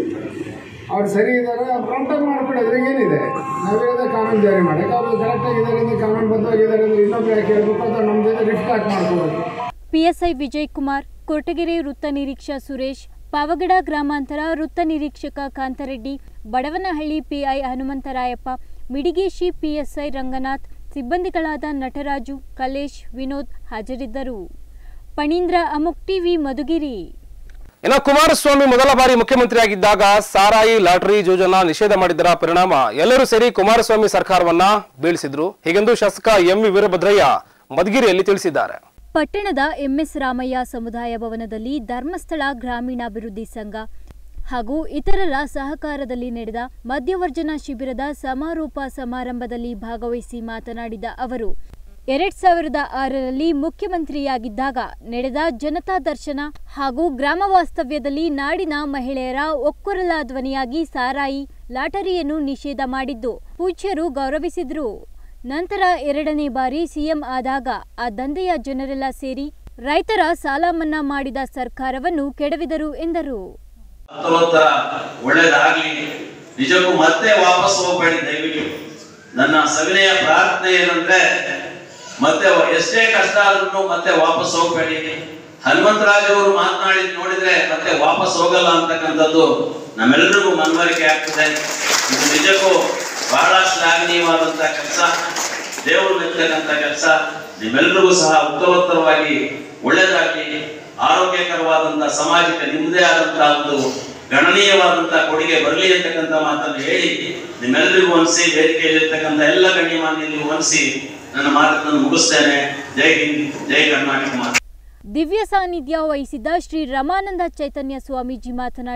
ಅವ್ರು ಸರಿ ಇದ್ದಾರೆ ಪ್ರೊಂಟಾಗಿ ಮಾಡ್ಕೊಡಿ ಅದ್ರಾಗ ಏನಿದೆ ನಾವೇನದ ಕಾನೂನು ಜಾರಿ ಮಾಡಕ್ಕೆ ಅವ್ರು ಕರೆಕ್ಟಾಗಿದ್ದಾರೆ ಅಂದರೆ ಕಾನೂನು ಬದ್ಧವಾಗಿದ್ದಾರೆ ಅಂದರೆ ಇನ್ನೊಬ್ರು ಯಾಕೆ ಹೇಳ್ಬೇಕು ಅಥವಾ ನಮ್ಮ ಜೊತೆ ರಿಫ್ಟ್ ಹಾಕಿ ಮಾಡ್ಕೋಬೇಕು ಪಿಎಸ್ಐ ವಿಜಯ್ ಕುಮಾರ್ ಕೊರಟಗೆರೆ ವೃತ್ತ ನಿರೀಕ್ಷ ಸುರೇಶ್ ಪಾವಗಡ ಗ್ರಾಮಾಂತರ ವೃತ್ತ ನಿರೀಕ್ಷಕ ಕಾಂತರೆಡ್ಡಿ ಬಡವನಹಳ್ಳಿ ಪಿಐ ಹನುಮಂತರಾಯಪ್ಪ ಮಿಡಿಗೇಶಿ ಪಿಎಸ್ಐ ರಂಗನಾಥ್ ಸಿಬ್ಬಂದಿಗಳಾದ ನಟರಾಜು ಕಲೇಶ್ ವಿನೋದ್ ಹಾಜರಿದ್ದರು ಪಣೀಂದ್ರ ಅಮುಕ್ ಟಿವಿ ಮಧುಗಿರಿ ಇನ್ನು ಕುಮಾರಸ್ವಾಮಿ ಮೊದಲ ಬಾರಿ ಮುಖ್ಯಮಂತ್ರಿಯಾಗಿದ್ದಾಗ ಸಾರಾಯಿ ಲಾಟರಿ ಯೋಜನಾ ನಿಷೇಧ ಮಾಡಿದ್ದರ ಪರಿಣಾಮ ಎಲ್ಲರೂ ಸೇರಿ ಕುಮಾರಸ್ವಾಮಿ ಸರ್ಕಾರವನ್ನ ಬೀಳಿಸಿದ್ರು ಹೀಗೆಂದು ಶಾಸಕ ಎಂ ವಿ ವೀರಭದ್ರಯ್ಯ ಮಧುಗಿರಿಯಲ್ಲಿ ತಿಳಿಸಿದ್ದಾರೆ ಪಟ್ಟಣದ ಎಂಎಸ್ ರಾಮಯ್ಯ ಸಮುದಾಯ ಭವನದಲ್ಲಿ ಧರ್ಮಸ್ಥಳ ಗ್ರಾಮೀಣಾಭಿವೃದ್ಧಿ ಸಂಘ ಹಾಗೂ ಇತರರ ಸಹಕಾರದಲ್ಲಿ ನಡೆದ ಮಧ್ಯವರ್ಜನ ಶಿಬಿರದ ಸಮಾರೋಪ ಸಮಾರಂಭದಲ್ಲಿ ಭಾಗವಹಿಸಿ ಮಾತನಾಡಿದ ಅವರು ಎರಡ್ ಸಾವಿರದ ಆರರಲ್ಲಿ ಮುಖ್ಯಮಂತ್ರಿಯಾಗಿದ್ದಾಗ ನಡೆದ ಜನತಾ ದರ್ಶನ ಹಾಗೂ ಗ್ರಾಮ ವಾಸ್ತವ್ಯದಲ್ಲಿ ನಾಡಿನ ಮಹಿಳೆಯರ ಒಕ್ಕೊರಲ ಧ್ವನಿಯಾಗಿ ಸಾರಾಯಿ ಲಾಟರಿಯನ್ನು ನಿಷೇಧ ಮಾಡಿದ್ದು ಪೂಜ್ಯರು ಗೌರವಿಸಿದ್ರು ನಂತರ ಎರಡನೇ ಬಾರಿ ಸಿಎಂ ಆದಾಗ ಆ ದಂಧೆಯ ಜನರೆಲ್ಲ ಸೇರಿ ರೈತರ ಸಾಲ ಮನ್ನಾ ಮಾಡಿದ ಸರ್ಕಾರವನ್ನು ಕೆಡವಿದರು ಎಂದರು ಹತ್ತೊಂಬತ್ತರ ಒಳ್ಳೇದಾಗ್ಲಿ ನಿಜಕ್ಕೂ ಮತ್ತೆ ವಾಪಸ್ ಹೋಗ್ಬೇಡಿ ದಯವಿಟ್ಟು ನನ್ನ ಸವಿನಯ ಪ್ರಾರ್ಥನೆ ಏನಂದ್ರೆ ಮತ್ತೆ ಎಷ್ಟೇ ಕಷ್ಟ ಆದ್ರೂ ಮತ್ತೆ ವಾಪಸ್ ಹೋಗ್ಬೇಡಿ ಹನುಮಂತರಾಜ್ ಅವರು ಮಾತನಾಡಿದ್ ನೋಡಿದ್ರೆ ಮತ್ತೆ ವಾಪಸ್ ಹೋಗಲ್ಲ ಅಂತಕ್ಕಂಥದ್ದು ನಮ್ಮೆಲ್ಲರಿಗೂ ಮನವರಿಕೆ ಆಗ್ತದೆ ಇದು ನಿಜಕ್ಕೂ ಬಹಳ ಶ್ಲಾಘನೀಯವಾದಂತ ಕೆಲಸ ದೇವರು ಮೆಚ್ಚತಕ್ಕಂಥ ಕೆಲಸ ನಿಮ್ಮೆಲ್ಲರಿಗೂ ಸಹ ಉತ್ತರೋತ್ತರವಾಗಿ ಒಳ್ಳೆಯದಾಗಲಿ ಆರೋಗ್ಯಕರವಾದಂತ ಸಮಾಜಕ್ಕೆ ನಿಮ್ಮದೇ ಆದಂತಹ ಒಂದು ಗಣನೀಯವಾದಂತಹ ಕೊಡುಗೆ ಬರಲಿ ಅಂತಕ್ಕಂಥ ಮಾತನ್ನು ಹೇಳಿ ನಿಮ್ಮೆಲ್ಲರಿಗೂ ಅನಿಸಿ ವೇದಿಕೆಯಲ್ಲಿರ್ತಕ್ಕಂಥ ಎಲ್ಲ ಗಣ್ಯಮಾನ್ಯರಿಗೂ ಅನಿಸಿ ನನ್ನ ಮಾತನ್ನು ಮುಗಿಸ್ತೇನೆ ಜೈ ಹಿಂದ್ ಜೈ ಕರ್ನಾಟಕ ಮಾತು ದಿವ್ಯ ಸಾನ್ನಿಧ್ಯ ವಹಿಸಿದ್ದ ಶ್ರೀ ರಮಾನಂದ ಚೈತನ್ಯ ಸ್ವಾಮೀಜಿ ಮಾತನಾಡಿ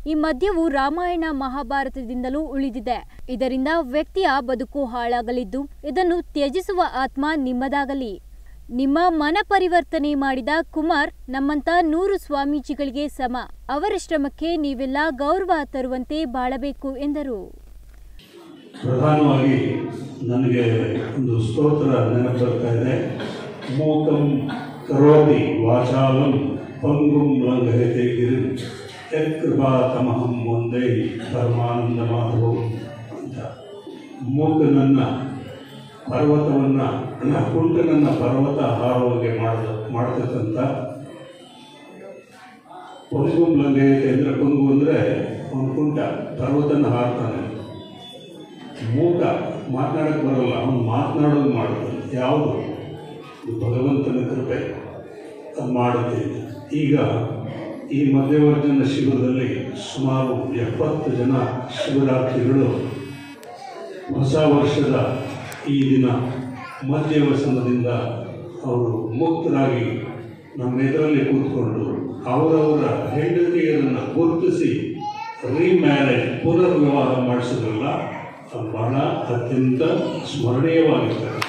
ಈ ಮದ್ಯವು ರಾಮಾಯಣ ಮಹಾಭಾರತದಿಂದಲೂ ಉಳಿದಿದೆ ಇದರಿಂದ ವ್ಯಕ್ತಿಯ ಬದುಕು ಹಾಳಾಗಲಿದ್ದು ಇದನ್ನು ತ್ಯಜಿಸುವ ಆತ್ಮ ನಿಮ್ಮದಾಗಲಿ ನಿಮ್ಮ ಮನ ಪರಿವರ್ತನೆ ಮಾಡಿದ ಕುಮಾರ್ ನಮ್ಮಂತ ನೂರು ಸ್ವಾಮೀಜಿಗಳಿಗೆ ಸಮ ಅವರ ಶ್ರಮಕ್ಕೆ ನೀವೆಲ್ಲ ಗೌರವ ತರುವಂತೆ ಬಾಳಬೇಕು ಎಂದರು ಪ್ರಧಾನವಾಗಿ ನನಗೆ ಒಂದು ಸ್ತೋತ್ರ ನೆನಪು ಬರ್ತಾ ಇದೆ ಮೂಕಂ ಕರೋತಿ ವಾಚಾಲಂ ಪಂಗುಂ ಲಂಘಯತೆ ಗಿರಿ ಯತ್ಕೃಪಾ ತಮಹಂ ಒಂದೇ ಪರಮಾನಂದ ಮಾಧವ ಅಂತ ಮೂಕನನ್ನ ಪರ್ವತವನ್ನು ಕುಂಟನನ್ನ ಪರ್ವತ ಹಾರುವಾಗೆ ಮಾಡ ಮಾಡತಕ್ಕಂಥ ಪಂಗುಂ ಲಂಘಯತೆ ಅಂದರೆ ಪಂಗು ಅಂದರೆ ಅವನು ಕುಂಟ ಪರ್ವತನ ಹಾರ್ತಾನೆ ಮೂಕ ಮಾತನಾಡಕ್ಕೆ ಬರಲ್ಲ ಅವನು ಮಾತನಾಡೋದು ಮಾಡ್ತಾನೆ ಯಾವುದು ಇದು ಭಗವಂತನ ಕೃಪೆ ಅದು ಮಾಡುತ್ತೆ ಈಗ ಈ ಮಧ್ಯವರ್ಜನ ಶಿಬಿರದಲ್ಲಿ ಸುಮಾರು ಎಪ್ಪತ್ತು ಜನ ಶಿಬಿರಾರ್ಥಿಗಳು ಹೊಸ ವರ್ಷದ ಈ ದಿನ ಮದ್ಯವಸನದಿಂದ ಅವರು ಮುಕ್ತರಾಗಿ ನಮ್ಮ ಎದುರಲ್ಲಿ ಕೂತ್ಕೊಂಡು ಅವರವರ ಹೆಂಡತಿಯರನ್ನು ಗುರುತಿಸಿ ರೀಮ್ಯಾರೇಜ್ ಪುನರ್ವಿವಾಹ ಮಾಡಿಸಿದ್ರಲ್ಲ ಅದು ಬಹಳ ಅತ್ಯಂತ ಸ್ಮರಣೀಯವಾಗಿರ್ತಕ್ಕಂಥದ್ದು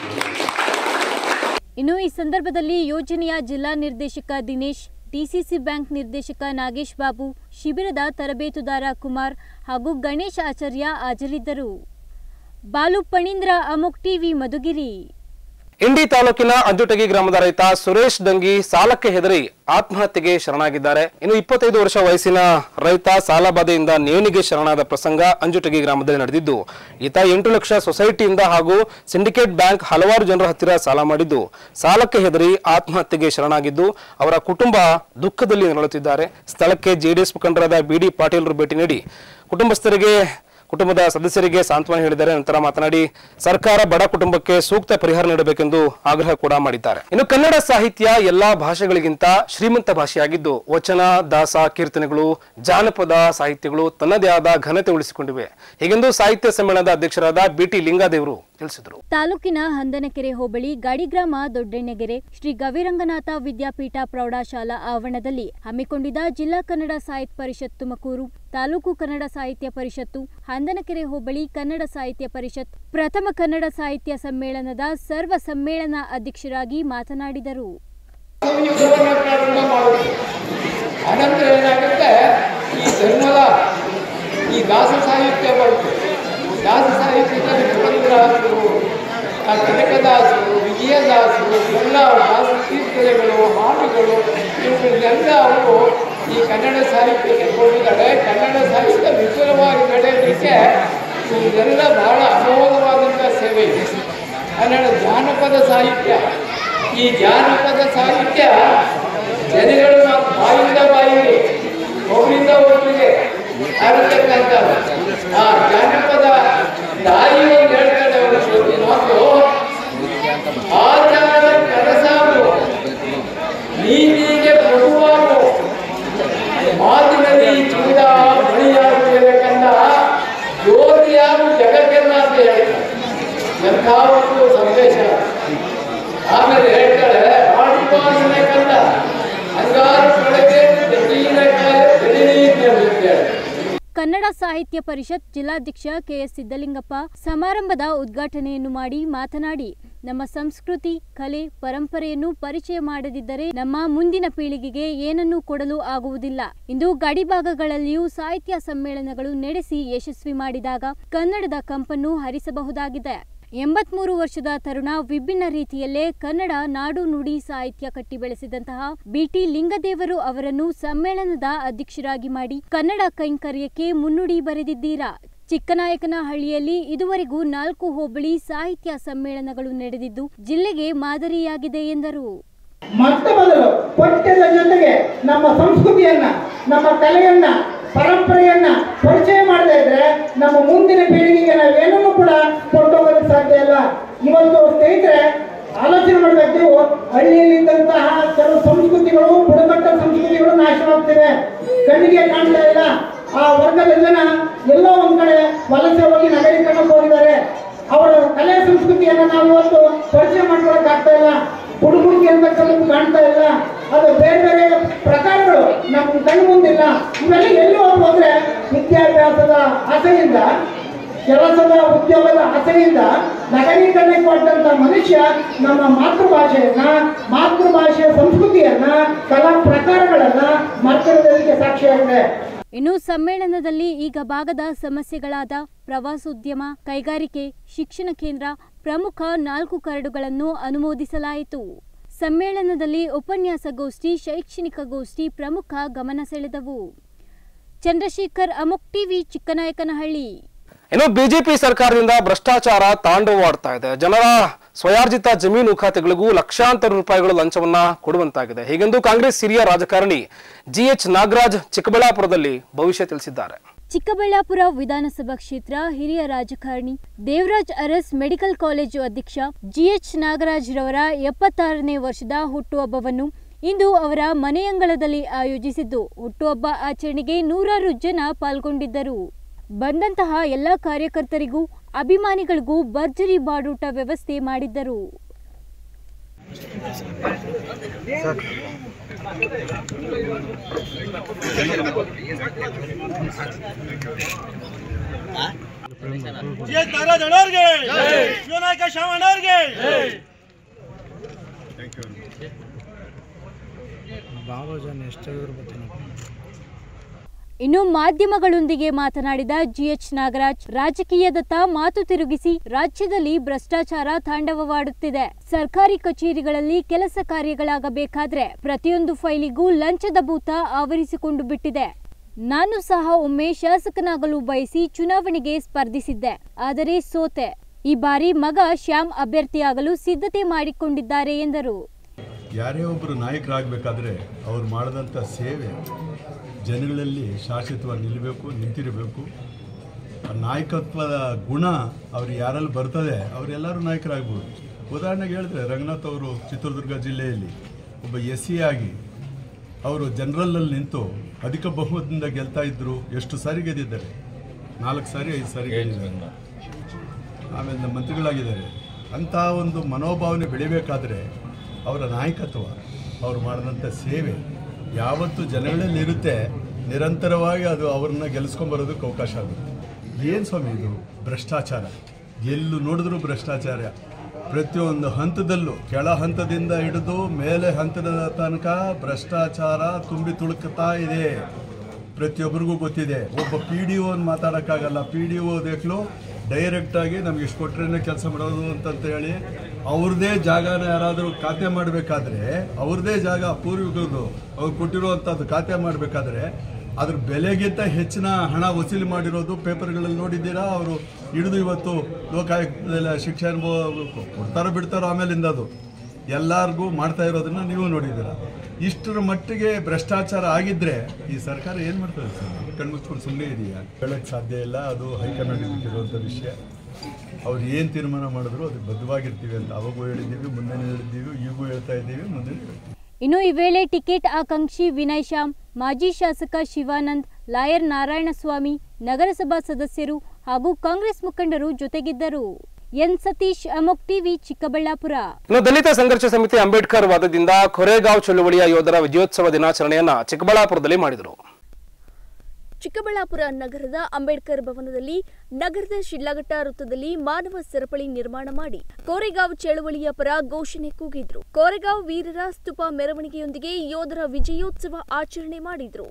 ಇನ್ನು ಈ ಸಂದರ್ಭದಲ್ಲಿ ಯೋಜನೆಯ ಜಿಲ್ಲಾ ನಿರ್ದೇಶಕ ದಿನೇಶ್ ಡಿಸಿಸಿ ಬ್ಯಾಂಕ್ ನಿರ್ದೇಶಕ ನಾಗೇಶ್ ಬಾಬು ಶಿಬಿರದ ತರಬೇತುದಾರ ಕುಮಾರ್ ಹಾಗೂ ಗಣೇಶ್ ಆಚಾರ್ಯ ಹಾಜರಿದ್ದರು ಬಾಲು ಪಣೀಂದ್ರ ಅಮುಕ್ ಟಿವಿ ಮಧುಗಿರಿ ಇಂಡಿ ತಾಲೂಕಿನ ಅಂಜುಟಗಿ ಗ್ರಾಮದ ರೈತ ಸುರೇಶ್ ದಂಗಿ ಸಾಲಕ್ಕೆ ಹೆದರಿ ಆತ್ಮಹತ್ಯೆಗೆ ಶರಣಾಗಿದ್ದಾರೆ ಇನ್ನು ಇಪ್ಪತ್ತೈದು ವರ್ಷ ವಯಸ್ಸಿನ ರೈತ ಸಾಲಬಾಧೆಯಿಂದ ನೇಣಿಗೆ ಶರಣಾದ ಪ್ರಸಂಗ ಅಂಜುಟಗಿ ಗ್ರಾಮದಲ್ಲಿ ನಡೆದಿದ್ದು ಈತ ಎಂಟು ಲಕ್ಷ ಸೊಸೈಟಿಯಿಂದ ಹಾಗೂ ಸಿಂಡಿಕೇಟ್ ಬ್ಯಾಂಕ್ ಹಲವಾರು ಜನರ ಹತ್ತಿರ ಸಾಲ ಮಾಡಿದ್ದು ಸಾಲಕ್ಕೆ ಹೆದರಿ ಆತ್ಮಹತ್ಯೆಗೆ ಶರಣಾಗಿದ್ದು ಅವರ ಕುಟುಂಬ ದುಃಖದಲ್ಲಿ ನರಳುತ್ತಿದ್ದಾರೆ ಸ್ಥಳಕ್ಕೆ ಜೆಡಿಎಸ್ ಮುಖಂಡರಾದ ಬಿಡಿ ಪಾಟೀಲ್ರು ಭೇಟಿ ನೀಡಿ ಕುಟುಂಬಸ್ಥರಿಗೆ ಕುಟುಂಬದ ಸದಸ್ಯರಿಗೆ ಸಾಂತ್ವನ ಹೇಳಿದ್ದಾರೆ ನಂತರ ಮಾತನಾಡಿ ಸರ್ಕಾರ ಬಡ ಕುಟುಂಬಕ್ಕೆ ಸೂಕ್ತ ಪರಿಹಾರ ನೀಡಬೇಕೆಂದು ಆಗ್ರಹ ಕೂಡ ಮಾಡಿದ್ದಾರೆ ಇನ್ನು ಕನ್ನಡ ಸಾಹಿತ್ಯ ಎಲ್ಲಾ ಭಾಷೆಗಳಿಗಿಂತ ಶ್ರೀಮಂತ ಭಾಷೆಯಾಗಿದ್ದು ವಚನ ದಾಸ ಕೀರ್ತನೆಗಳು ಜಾನಪದ ಸಾಹಿತ್ಯಗಳು ತನ್ನದೇ ಆದ ಘನತೆ ಉಳಿಸಿಕೊಂಡಿವೆ ಹೀಗೆಂದು ಸಾಹಿತ್ಯ ಸಮ್ಮೇಳನದ ಅಧ್ಯಕ್ಷರಾದ ಬಿಟಿ ಲಿಂಗಾದೇವರು ತಿಳಿಸಿದರು ತಾಲೂಕಿನ ಹಂದನಕೆರೆ ಹೋಬಳಿ ಗಾಡಿಗ್ರಾಮ ದೊಡ್ಡೆಣ್ಣಗೆರೆ ಶ್ರೀ ಗವಿರಂಗನಾಥ ವಿದ್ಯಾಪೀಠ ಪ್ರೌಢಶಾಲಾ ಆವರಣದಲ್ಲಿ ಹಮ್ಮಿಕೊಂಡಿದ್ದ ಜಿಲ್ಲಾ ಕನ್ನಡ ಸಾಹಿತ್ಯ ಪರಿಷತ್ ತುಮಕೂರು ತಾಲೂಕು ಕನ್ನಡ ಸಾಹಿತ್ಯ ಪರಿಷತ್ತು ಹಂದನಕೆರೆ ಹೋಬಳಿ ಕನ್ನಡ ಸಾಹಿತ್ಯ ಪರಿಷತ್ ಪ್ರಥಮ ಕನ್ನಡ ಸಾಹಿತ್ಯ ಸಮ್ಮೇಳನದ ಸರ್ವ ಸಮ್ಮೇಳನ ಅಧ್ಯಕ್ಷರಾಗಿ ಮಾತನಾಡಿದರು ಸಂಯುಕ್ತವನ್ನು ಪ್ರಾರಂಭ ಮಾಡುವುದು ಅನಂತರ ಏನಾಗುತ್ತೆ ಈ ಧರ್ಮದ ಈ ದಾಸ ಸಾಹಿತ್ಯ ಬರುತ್ತೆ ದಾಸ ಸಾಹಿತ್ಯದಲ್ಲಿ ಪುರಂದರಾಸರು ಆ ಕನಕದಾಸರು ವಿಜಯದಾಸರು ಎಲ್ಲ ದಾಸ ಕೀರ್ತನೆಗಳು ಹಾಡುಗಳು ಇವುಗಳನ್ನೆಲ್ಲ ಅವರು ಈ ಕನ್ನಡ ಸಾಹಿತ್ಯಕ್ಕೆ ಕೊಟ್ಟಿದ್ದಾರೆ ಕನ್ನಡ ಸಾಹಿತ್ಯ ವಿಪುಲವಾಗಿ ನಡೆಯಲಿಕ್ಕೆ ಇದೆಲ್ಲ ಬಹಳ ಅಮೋಘವಾದಂಥ ಸೇವೆ ಇದೆ ಕನ್ನಡ ಜಾನಪದ ಸಾಹಿತ್ಯ ಈ ಜಾನಪದ ಸಾಹಿತ್ಯ ಜನಗಳ ಮಾತು ಬಾಯಿಂದ ಬಾಯಿಗೆ ಒಬ್ಬರಿಂದ ಒಬ್ಬರಿಗೆ ಹರತಕ್ಕಂಥ ಆ ಜಾನಪದ ತಾಯಿ ಒಂದು ಹೇಳ್ತಾಳೆ ಅವರು ಶ್ರುತಿ ಮಾತು ಆಚಾರ ಕನಸಾಗು ನೀತಿಗೆ ಪ್ರಭುವಾಗು ಮಾತಿನಲ್ಲಿ ಚೂಡ ಮಣಿಯಾಗುತ್ತದೆ ಕಂದ ಜ್ಯೋತಿಯಾಗು ಜಗಕ್ಕೆಲ್ಲ ಅಂತ ಹೇಳ್ತಾರೆ ಎಂಥ ಒಂದು ಸಂದೇಶ ಆಮೇಲೆ ಹೇಳ್ತಾಳೆ ಆಡುಪಾಸನೆ ಕಂದ ಹಂಗಾರು ಕಡೆಗೆ ತೆಂಗಿನಕಾಯಿ ಬೆಳೀಲಿ ಅಂತ ಹೇಳ್ತಾಳೆ ಕನ್ನಡ ಸಾಹಿತ್ಯ ಪರಿಷತ್ ಜಿಲ್ಲಾಧ್ಯಕ್ಷ ಕೆಎಸ್ ಸಿದ್ದಲಿಂಗಪ್ಪ ಸಮಾರಂಭದ ಉದ್ಘಾಟನೆಯನ್ನು ಮಾಡಿ ಮಾತನಾಡಿ ನಮ್ಮ ಸಂಸ್ಕೃತಿ ಕಲೆ ಪರಂಪರೆಯನ್ನು ಪರಿಚಯ ಮಾಡದಿದ್ದರೆ ನಮ್ಮ ಮುಂದಿನ ಪೀಳಿಗೆಗೆ ಏನನ್ನೂ ಕೊಡಲು ಆಗುವುದಿಲ್ಲ ಇಂದು ಗಡಿಭಾಗಗಳಲ್ಲಿಯೂ ಸಾಹಿತ್ಯ ಸಮ್ಮೇಳನಗಳು ನಡೆಸಿ ಯಶಸ್ವಿ ಮಾಡಿದಾಗ ಕನ್ನಡದ ಕಂಪನ್ನು ಹರಿಸಬಹುದಾಗಿದೆ ಎಂಬತ್ಮೂರು ವರ್ಷದ ತರುಣ ವಿಭಿನ್ನ ರೀತಿಯಲ್ಲೇ ಕನ್ನಡ ನಾಡು ನುಡಿ ಸಾಹಿತ್ಯ ಕಟ್ಟಿ ಬೆಳೆಸಿದಂತಹ ಬಿಟಿ ಲಿಂಗದೇವರು ಅವರನ್ನು ಸಮ್ಮೇಳನದ ಅಧ್ಯಕ್ಷರಾಗಿ ಮಾಡಿ ಕನ್ನಡ ಕೈಂಕರ್ಯಕ್ಕೆ ಮುನ್ನುಡಿ ಬರೆದಿದ್ದೀರಾ ಚಿಕ್ಕನಾಯಕನಹಳ್ಳಿಯಲ್ಲಿ ಇದುವರೆಗೂ ನಾಲ್ಕು ಹೋಬಳಿ ಸಾಹಿತ್ಯ ಸಮ್ಮೇಳನಗಳು ನಡೆದಿದ್ದು ಜಿಲ್ಲೆಗೆ ಮಾದರಿಯಾಗಿದೆ ಎಂದರು ಮೊಟ್ಟ ಮೊದಲು ಪಠ್ಯದ ಜೊತೆಗೆ ನಮ್ಮ ಸಂಸ್ಕೃತಿಯನ್ನ ನಮ್ಮ ಕಲೆಯನ್ನ ಪರಂಪರೆಯನ್ನ ಪರಿಚಯ ಮಾಡದೇ ಇದ್ರೆ ನಮ್ಮ ಮುಂದಿನ ಪೀಳಿಗೆಗೆ ನಾವೇನನ್ನು ಕೂಡ ಕೊಟ್ಟೋಗೋದಕ್ಕೆ ಸಾಧ್ಯ ಇಲ್ಲ ಇವತ್ತು ಸ್ನೇಹಿತರೆ ಆಲೋಚನೆ ಮಾಡಬೇಕು ನೀವು ಹಳ್ಳಿಯಲ್ಲಿದ್ದಂತಹ ಕೆಲವು ಸಂಸ್ಕೃತಿಗಳು ಬುಡಕಟ್ಟ ಸಂಸ್ಕೃತಿಗಳು ನಾಶವಾಗ್ತಿವೆ ಕಣ್ಣಿಗೆ ಕಾಣ್ತಾ ಇಲ್ಲ ಆ ವರ್ಗದ ಜನ ಎಲ್ಲೋ ಒಂದ್ ಕಡೆ ವಲಸೆ ಹೋಗಿ ನಗರೀಕರಣಕ್ಕೆ ಹೋಗಿದ್ದಾರೆ ಅವರ ಕಲೆ ಸಂಸ್ಕೃತಿಯನ್ನ ನಾವು ಇವತ್ತು ಪರಿಚಯ ಮಾಡ್ಕೊಳಕ್ ಆಗ್ತಾ ಇಲ್ಲ ಹುಡುಗುರಿಗೆ ಅಂತ ಕಲಿತು ಕಾಣ್ತಾ ಇಲ್ಲ ಅದು ಬೇರೆ ಬೇರೆ ಪ್ರಕಾರಗಳು ನಮ್ಮ ಕಣ್ಣು ಮುಂದಿಲ್ಲ ಇವೆಲ್ಲ ಎಲ್ಲಿ ಹೋಗ್ಬೋದು ಅಂದ್ರೆ ವಿದ್ಯಾಭ್ಯಾಸದ ಆಸೆಯಿಂದ ಕೆಲಸದ ಉದ್ಯೋಗದ ಆಸೆಯಿಂದ ನಗರೀಕರಣಕ್ಕೆ ಕೊಟ್ಟಂತ ಮನುಷ್ಯ ನಮ್ಮ ಮಾತೃಭಾಷೆಯನ್ನ ಮಾತೃಭಾಷೆಯ ಸಂಸ್ಕೃತಿಯನ್ನ ಕಲಾ ಪ್ರಕಾರಗಳನ್ನ ಮರ್ತಿರೋದಕ್ಕೆ ಸಾಕ್ಷಿಯಾಗಿದೆ ಇನ್ನು ಸಮ್ಮೇಳನದಲ್ಲಿ ಈಗ ಭಾಗದ ಸಮಸ್ಯೆಗಳಾದ ಪ್ರವಾಸೋದ್ಯಮ ಕೈಗಾರಿಕೆ ಶಿಕ್ಷಣ ಕೇಂದ್ರ ಪ್ರಮುಖ ನಾಲ್ಕು ಕರಡುಗಳನ್ನು ಅನುಮೋದಿಸಲಾಯಿತು ಸಮ್ಮೇಳನದಲ್ಲಿ ಉಪನ್ಯಾಸಗೋಷ್ಠಿ ಶೈಕ್ಷಣಿಕ ಗೋಷ್ಠಿ ಪ್ರಮುಖ ಗಮನ ಸೆಳೆದವು ಚಂದ್ರಶೇಖರ್ ಅಮುಕ್ ಟಿವಿ ಚಿಕ್ಕನಾಯಕನಹಳ್ಳಿ ಇನ್ನು ಬಿಜೆಪಿ ಸರ್ಕಾರದಿಂದ ಭ್ರಷ್ಟಾಚಾರ ತಾಂಡವವಾಡ್ತಾ ಇದೆ ಜನರ ಸ್ವಯಾರ್ಜಿತ ಜಮೀನು ಖಾತೆಗಳಿಗೂ ಲಕ್ಷಾಂತರ ರೂಪಾಯಿಗಳು ಲಂಚವನ್ನ ಕೊಡುವಂತಾಗಿದೆ ಹೀಗೆಂದು ಕಾಂಗ್ರೆಸ್ ಹಿರಿಯ ರಾಜಕಾರಣಿ ಜಿಎಚ್ ನಾಗರಾಜ್ ಚಿಕ್ಕಬಳ್ಳಾಪುರದಲ್ಲಿ ಭವಿಷ್ಯ ತಿಳಿಸಿದ್ದಾರೆ ಚಿಕ್ಕಬಳ್ಳಾಪುರ ವಿಧಾನಸಭಾ ಕ್ಷೇತ್ರ ಹಿರಿಯ ರಾಜಕಾರಣಿ ದೇವರಾಜ್ ಅರಸ್ ಮೆಡಿಕಲ್ ಕಾಲೇಜು ಅಧ್ಯಕ್ಷ ಜಿಎಚ್ ನಾಗರಾಜ್ ರವರ ಎಪ್ಪತ್ತಾರನೇ ವರ್ಷದ ಹುಟ್ಟುಹಬ್ಬವನ್ನು ಇಂದು ಅವರ ಮನೆಯಂಗಳದಲ್ಲಿ ಆಯೋಜಿಸಿದ್ದು ಹುಟ್ಟುಹಬ್ಬ ಆಚರಣೆಗೆ ನೂರಾರು ಜನ ಪಾಲ್ಗೊಂಡಿದ್ದರು ಬಂದಂತಹ ಎಲ್ಲ ಕಾರ್ಯಕರ್ತರಿಗೂ ಅಭಿಮಾನಿಗಳಿಗೂ ಭರ್ಜರಿ ಬಾಡೂಟ ವ್ಯವಸ್ಥೆ ಮಾಡಿದ್ದರು ನಾಗರಾಜ್ ಅಣ್ಣವ್ರಿಗೆ ಶಿವನಾಯಕ ಶಾಮಣ್ಣವ್ರಿಗೆ ಬಾಬಾ ಜನ ಎಷ್ಟಾದ್ರು ಬರ್ತಾನೆ ಇನ್ನು ಮಾಧ್ಯಮಗಳೊಂದಿಗೆ ಮಾತನಾಡಿದ ಜಿಎಚ್ ನಾಗರಾಜ್ ರಾಜಕೀಯದತ್ತ ಮಾತು ತಿರುಗಿಸಿ ರಾಜ್ಯದಲ್ಲಿ ಭ್ರಷ್ಟಾಚಾರ ತಾಂಡವವಾಡುತ್ತಿದೆ ಸರ್ಕಾರಿ ಕಚೇರಿಗಳಲ್ಲಿ ಕೆಲಸ ಕಾರ್ಯಗಳಾಗಬೇಕಾದ್ರೆ ಪ್ರತಿಯೊಂದು ಫೈಲಿಗೂ ಲಂಚದ ಭೂತ ಆವರಿಸಿಕೊಂಡು ಬಿಟ್ಟಿದೆ ನಾನು ಸಹ ಒಮ್ಮೆ ಶಾಸಕನಾಗಲು ಬಯಸಿ ಚುನಾವಣೆಗೆ ಸ್ಪರ್ಧಿಸಿದ್ದೆ ಆದರೆ ಸೋತೆ ಈ ಬಾರಿ ಮಗ ಶ್ಯಾಮ್ ಅಭ್ಯರ್ಥಿಯಾಗಲು ಸಿದ್ಧತೆ ಮಾಡಿಕೊಂಡಿದ್ದಾರೆ ಎಂದರು ಯಾರೇ ಒಬ್ಬರು ನಾಯಕರಾಗಬೇಕಾದ್ರೆ ಅವ್ರು ಮಾಡಿದಂಥ ಸೇವೆ ಜನಗಳಲ್ಲಿ ಶಾಶ್ವತವಾಗಿ ನಿಲ್ಲಬೇಕು ನಿಂತಿರಬೇಕು ಆ ನಾಯಕತ್ವದ ಗುಣ ಅವ್ರು ಯಾರಲ್ಲಿ ಬರ್ತದೆ ಅವರೆಲ್ಲರೂ ನಾಯಕರಾಗ್ಬೋದು ಉದಾಹರಣೆಗೆ ಹೇಳಿದ್ರೆ ರಂಗನಾಥ್ ಅವರು ಚಿತ್ರದುರ್ಗ ಜಿಲ್ಲೆಯಲ್ಲಿ ಒಬ್ಬ ಎಸ್ ಸಿ ಆಗಿ ಅವರು ಜನರಲ್ಲಲ್ಲಿ ನಿಂತು ಅಧಿಕ ಬಹುಮತದಿಂದ ಗೆಲ್ತಾ ಇದ್ರು ಎಷ್ಟು ಸಾರಿ ಗೆದ್ದಿದ್ದಾರೆ ನಾಲ್ಕು ಸಾರಿ ಐದು ಸಾರಿ ಗೆದ್ದಿದ್ದಾರೆ ಆಮೇಲೆ ನಮ್ಮ ಮಂತ್ರಿಗಳಾಗಿದ್ದಾರೆ ಅಂಥ ಒಂದು ಮನೋಭಾವನೆ ಬೆಳಿಬೇಕಾದ್ರೆ ಅವರ ನಾಯಕತ್ವ ಅವರು ಮಾಡಿದಂಥ ಸೇವೆ ಯಾವತ್ತು ಜನಗಳಲ್ಲಿ ಇರುತ್ತೆ ನಿರಂತರವಾಗಿ ಅದು ಅವ್ರನ್ನ ಗೆಲ್ಲಿಸ್ಕೊಂಬರೋದಕ್ಕೆ ಅವಕಾಶ ಆಗುತ್ತೆ ಏನು ಸ್ವಾಮಿ ಇದು ಭ್ರಷ್ಟಾಚಾರ ಎಲ್ಲೂ ನೋಡಿದ್ರೂ ಭ್ರಷ್ಟಾಚಾರ ಪ್ರತಿಯೊಂದು ಹಂತದಲ್ಲೂ ಕೆಳ ಹಂತದಿಂದ ಹಿಡಿದು ಮೇಲೆ ಹಂತದ ತನಕ ಭ್ರಷ್ಟಾಚಾರ ತುಂಬಿ ತುಳುಕ್ತಾ ಇದೆ ಪ್ರತಿಯೊಬ್ಬರಿಗೂ ಗೊತ್ತಿದೆ ಒಬ್ಬ ಪಿ ಡಿ ಒನ್ ಮಾತಾಡೋಕ್ಕಾಗಲ್ಲ ಪಿ ಡಿ ಒ ದೇಖ್ಲು ಡೈರೆಕ್ಟಾಗಿ ನಮ್ಗೆ ಇಷ್ಟು ಕೊಟ್ರೇನೆ ಕೆಲಸ ಮಾಡೋದು ಅಂತಂತ ಹೇಳಿ ಅವ್ರದ್ದೇ ಜಾಗನ ಯಾರಾದರೂ ಖಾತೆ ಮಾಡಬೇಕಾದ್ರೆ ಅವ್ರದ್ದೇ ಜಾಗ ಪೂರ್ವಿಕರದು ಅವ್ರು ಕೊಟ್ಟಿರುವಂಥದ್ದು ಖಾತೆ ಮಾಡಬೇಕಾದ್ರೆ ಅದ್ರ ಬೆಲೆಗಿಂತ ಹೆಚ್ಚಿನ ಹಣ ವಸೂಲಿ ಮಾಡಿರೋದು ಪೇಪರ್ಗಳಲ್ಲಿ ನೋಡಿದ್ದೀರಾ ಅವರು ಹಿಡಿದು ಇವತ್ತು ಲೋಕಾಯುಕ್ತದಲ್ಲಿ ಶಿಕ್ಷೆ ಅನುಭವ ಕೊಡ್ತಾರೋ ಬಿಡ್ತಾರೋ ಆಮೇಲಿಂದ ಅದು ಎಲ್ಲರಿಗೂ ಮಾಡ್ತಾ ಇರೋದನ್ನ ನೀವು ನೋಡಿದ್ದೀರಾ ಇಷ್ಟರ ಮಟ್ಟಿಗೆ ಭ್ರಷ್ಟಾಚಾರ ಆಗಿದ್ರೆ ಈ ಸರ್ಕಾರ ಏನು ಮಾಡ್ತದೆ ಸರ್ ಕಣ್ಮುಚ್ಕೊಂಡು ಸುಮ್ಮನೆ ಇದೆಯಾ ಹೇಳಕ್ಕೆ ಸಾಧ್ಯ ಇಲ್ಲ ಅದು ಹೈಕಮಾಂಡ್ ಬಿಟ್ಟಿರುವಂಥ ವಿಷಯ ಅವ್ರು ಏನು ತೀರ್ಮಾನ ಮಾಡಿದ್ರು ಅದಕ್ಕೆ ಬದ್ಧವಾಗಿರ್ತೀವಿ ಅಂತ ಅವಾಗೂ ಹೇಳಿದ್ದೀವಿ ಮುಂದೆ ಹೇಳಿದ್ದೀವಿ ಈಗೂ ಹೇಳ್ತಾ ಇದ್ದೀವಿ ಮುಂದೆ ಹೇಳ್ತೀವಿ ಇನ್ನು ಈ ವೇಳೆ ಟಿಕೆಟ್ ಆಕಾಂಕ್ಷಿ ವಿನಯ್ ಶ್ಯಾಮ್ ಮಾಜಿ ಶಾಸಕ ಶಿವಾನಂದ್ ಲಾಯರ್ ನಾರಾಯಣಸ್ವಾಮಿ ನಗರಸಭಾ ಸದಸ್ಯರು ಹಾಗೂ ಕಾಂಗ್ರೆಸ್ ಮುಖಂಡರು ಜೊತೆಗಿದ್ದರು ಎನ್ ಸತೀಶ್ ಅಮೋಕ್ ಟಿವಿ ಚಿಕ್ಕಬಳ್ಳಾಪುರ ಇನ್ನು ದಲಿತ ಸಂಘರ್ಷ ಸಮಿತಿ ಅಂಬೇಡ್ಕರ್ ವಾದದಿಂದ ಕೊರೆಗಾಂವ್ ಚಳುವಳಿಯ ಯೋಧರ ವಿಜಯೋತ್ಸವ ದಿನಾಚರಣೆಯನ್ನ ಚಿಕ್ಕಬಳ್ಳಾಪುರದಲ್ಲಿ ಮಾಡಿದರು ಚಿಕ್ಕಬಳ್ಳಾಪುರ ನಗರದ ಅಂಬೇಡ್ಕರ್ ಭವನದಲ್ಲಿ ನಗರದ ಶಿಡ್ಲಘಟ್ಟ ವೃತ್ತದಲ್ಲಿ ಮಾನವ ಸರಪಳಿ ನಿರ್ಮಾಣ ಮಾಡಿ ಕೋರೆಗಾಂವ್ ಚಳವಳಿಯ ಪರ ಘೋಷಣೆ ಕೂಗಿದ್ರು ಕೋರೆಗಾಂವ್ ವೀರರ ಸ್ತೂಪ ಮೆರವಣಿಗೆಯೊಂದಿಗೆ ಯೋಧರ ವಿಜಯೋತ್ಸವ ಆಚರಣೆ ಮಾಡಿದ್ರು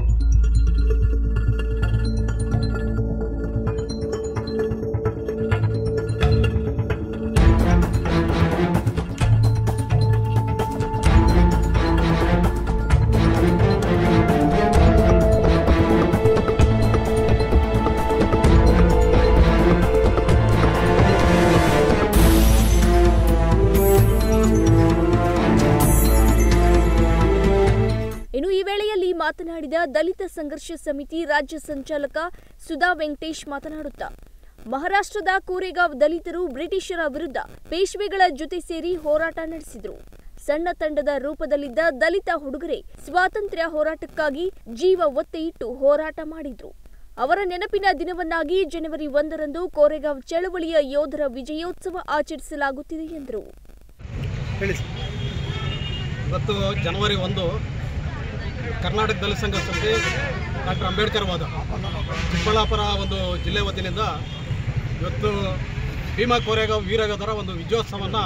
ಇನ್ನು ಈ ವೇಳೆಯಲ್ಲಿ ಮಾತನಾಡಿದ ದಲಿತ ಸಂಘರ್ಷ ಸಮಿತಿ ರಾಜ್ಯ ಸಂಚಾಲಕ ಸುಧಾ ವೆಂಕಟೇಶ್ ಮಾತನಾಡುತ್ತಾ ಮಹಾರಾಷ್ಟ್ರದ ಕೋರೆಗಾಂವ್ ದಲಿತರು ಬ್ರಿಟಿಷರ ವಿರುದ್ಧ ಪೇಶ್ವೆಗಳ ಜೊತೆ ಸೇರಿ ಹೋರಾಟ ನಡೆಸಿದ್ರು ಸಣ್ಣ ತಂಡದ ರೂಪದಲ್ಲಿದ್ದ ದಲಿತ ಹುಡುಗರೇ ಸ್ವಾತಂತ್ರ್ಯ ಹೋರಾಟಕ್ಕಾಗಿ ಜೀವ ಒತ್ತೆ ಇಟ್ಟು ಹೋರಾಟ ಮಾಡಿದ್ರು ಅವರ ನೆನಪಿನ ದಿನವನ್ನಾಗಿ ಜನವರಿ ಒಂದರಂದು ಕೋರೆಗಾಂವ್ ಚಳವಳಿಯ ಯೋಧರ ವಿಜಯೋತ್ಸವ ಆಚರಿಸಲಾಗುತ್ತಿದೆ ಎಂದರು ಇವತ್ತು ಜನವರಿ ಒಂದು ಕರ್ನಾಟಕ ದಲಿತ ಸಂಘ ಸಮಿತಿ ಡಾಕ್ಟರ್ ಅಂಬೇಡ್ಕರ್ ವಾದ ಚಿಕ್ಕಬಳ್ಳಾಪುರ ಒಂದು ಜಿಲ್ಲೆ ವತಿಯಿಂದ ಇವತ್ತು ಭೀಮಾ ಕೋರೆಗಾಂವ್ ವೀರಯೋಧರ ಒಂದು ವಿಜಯೋತ್ಸವವನ್ನು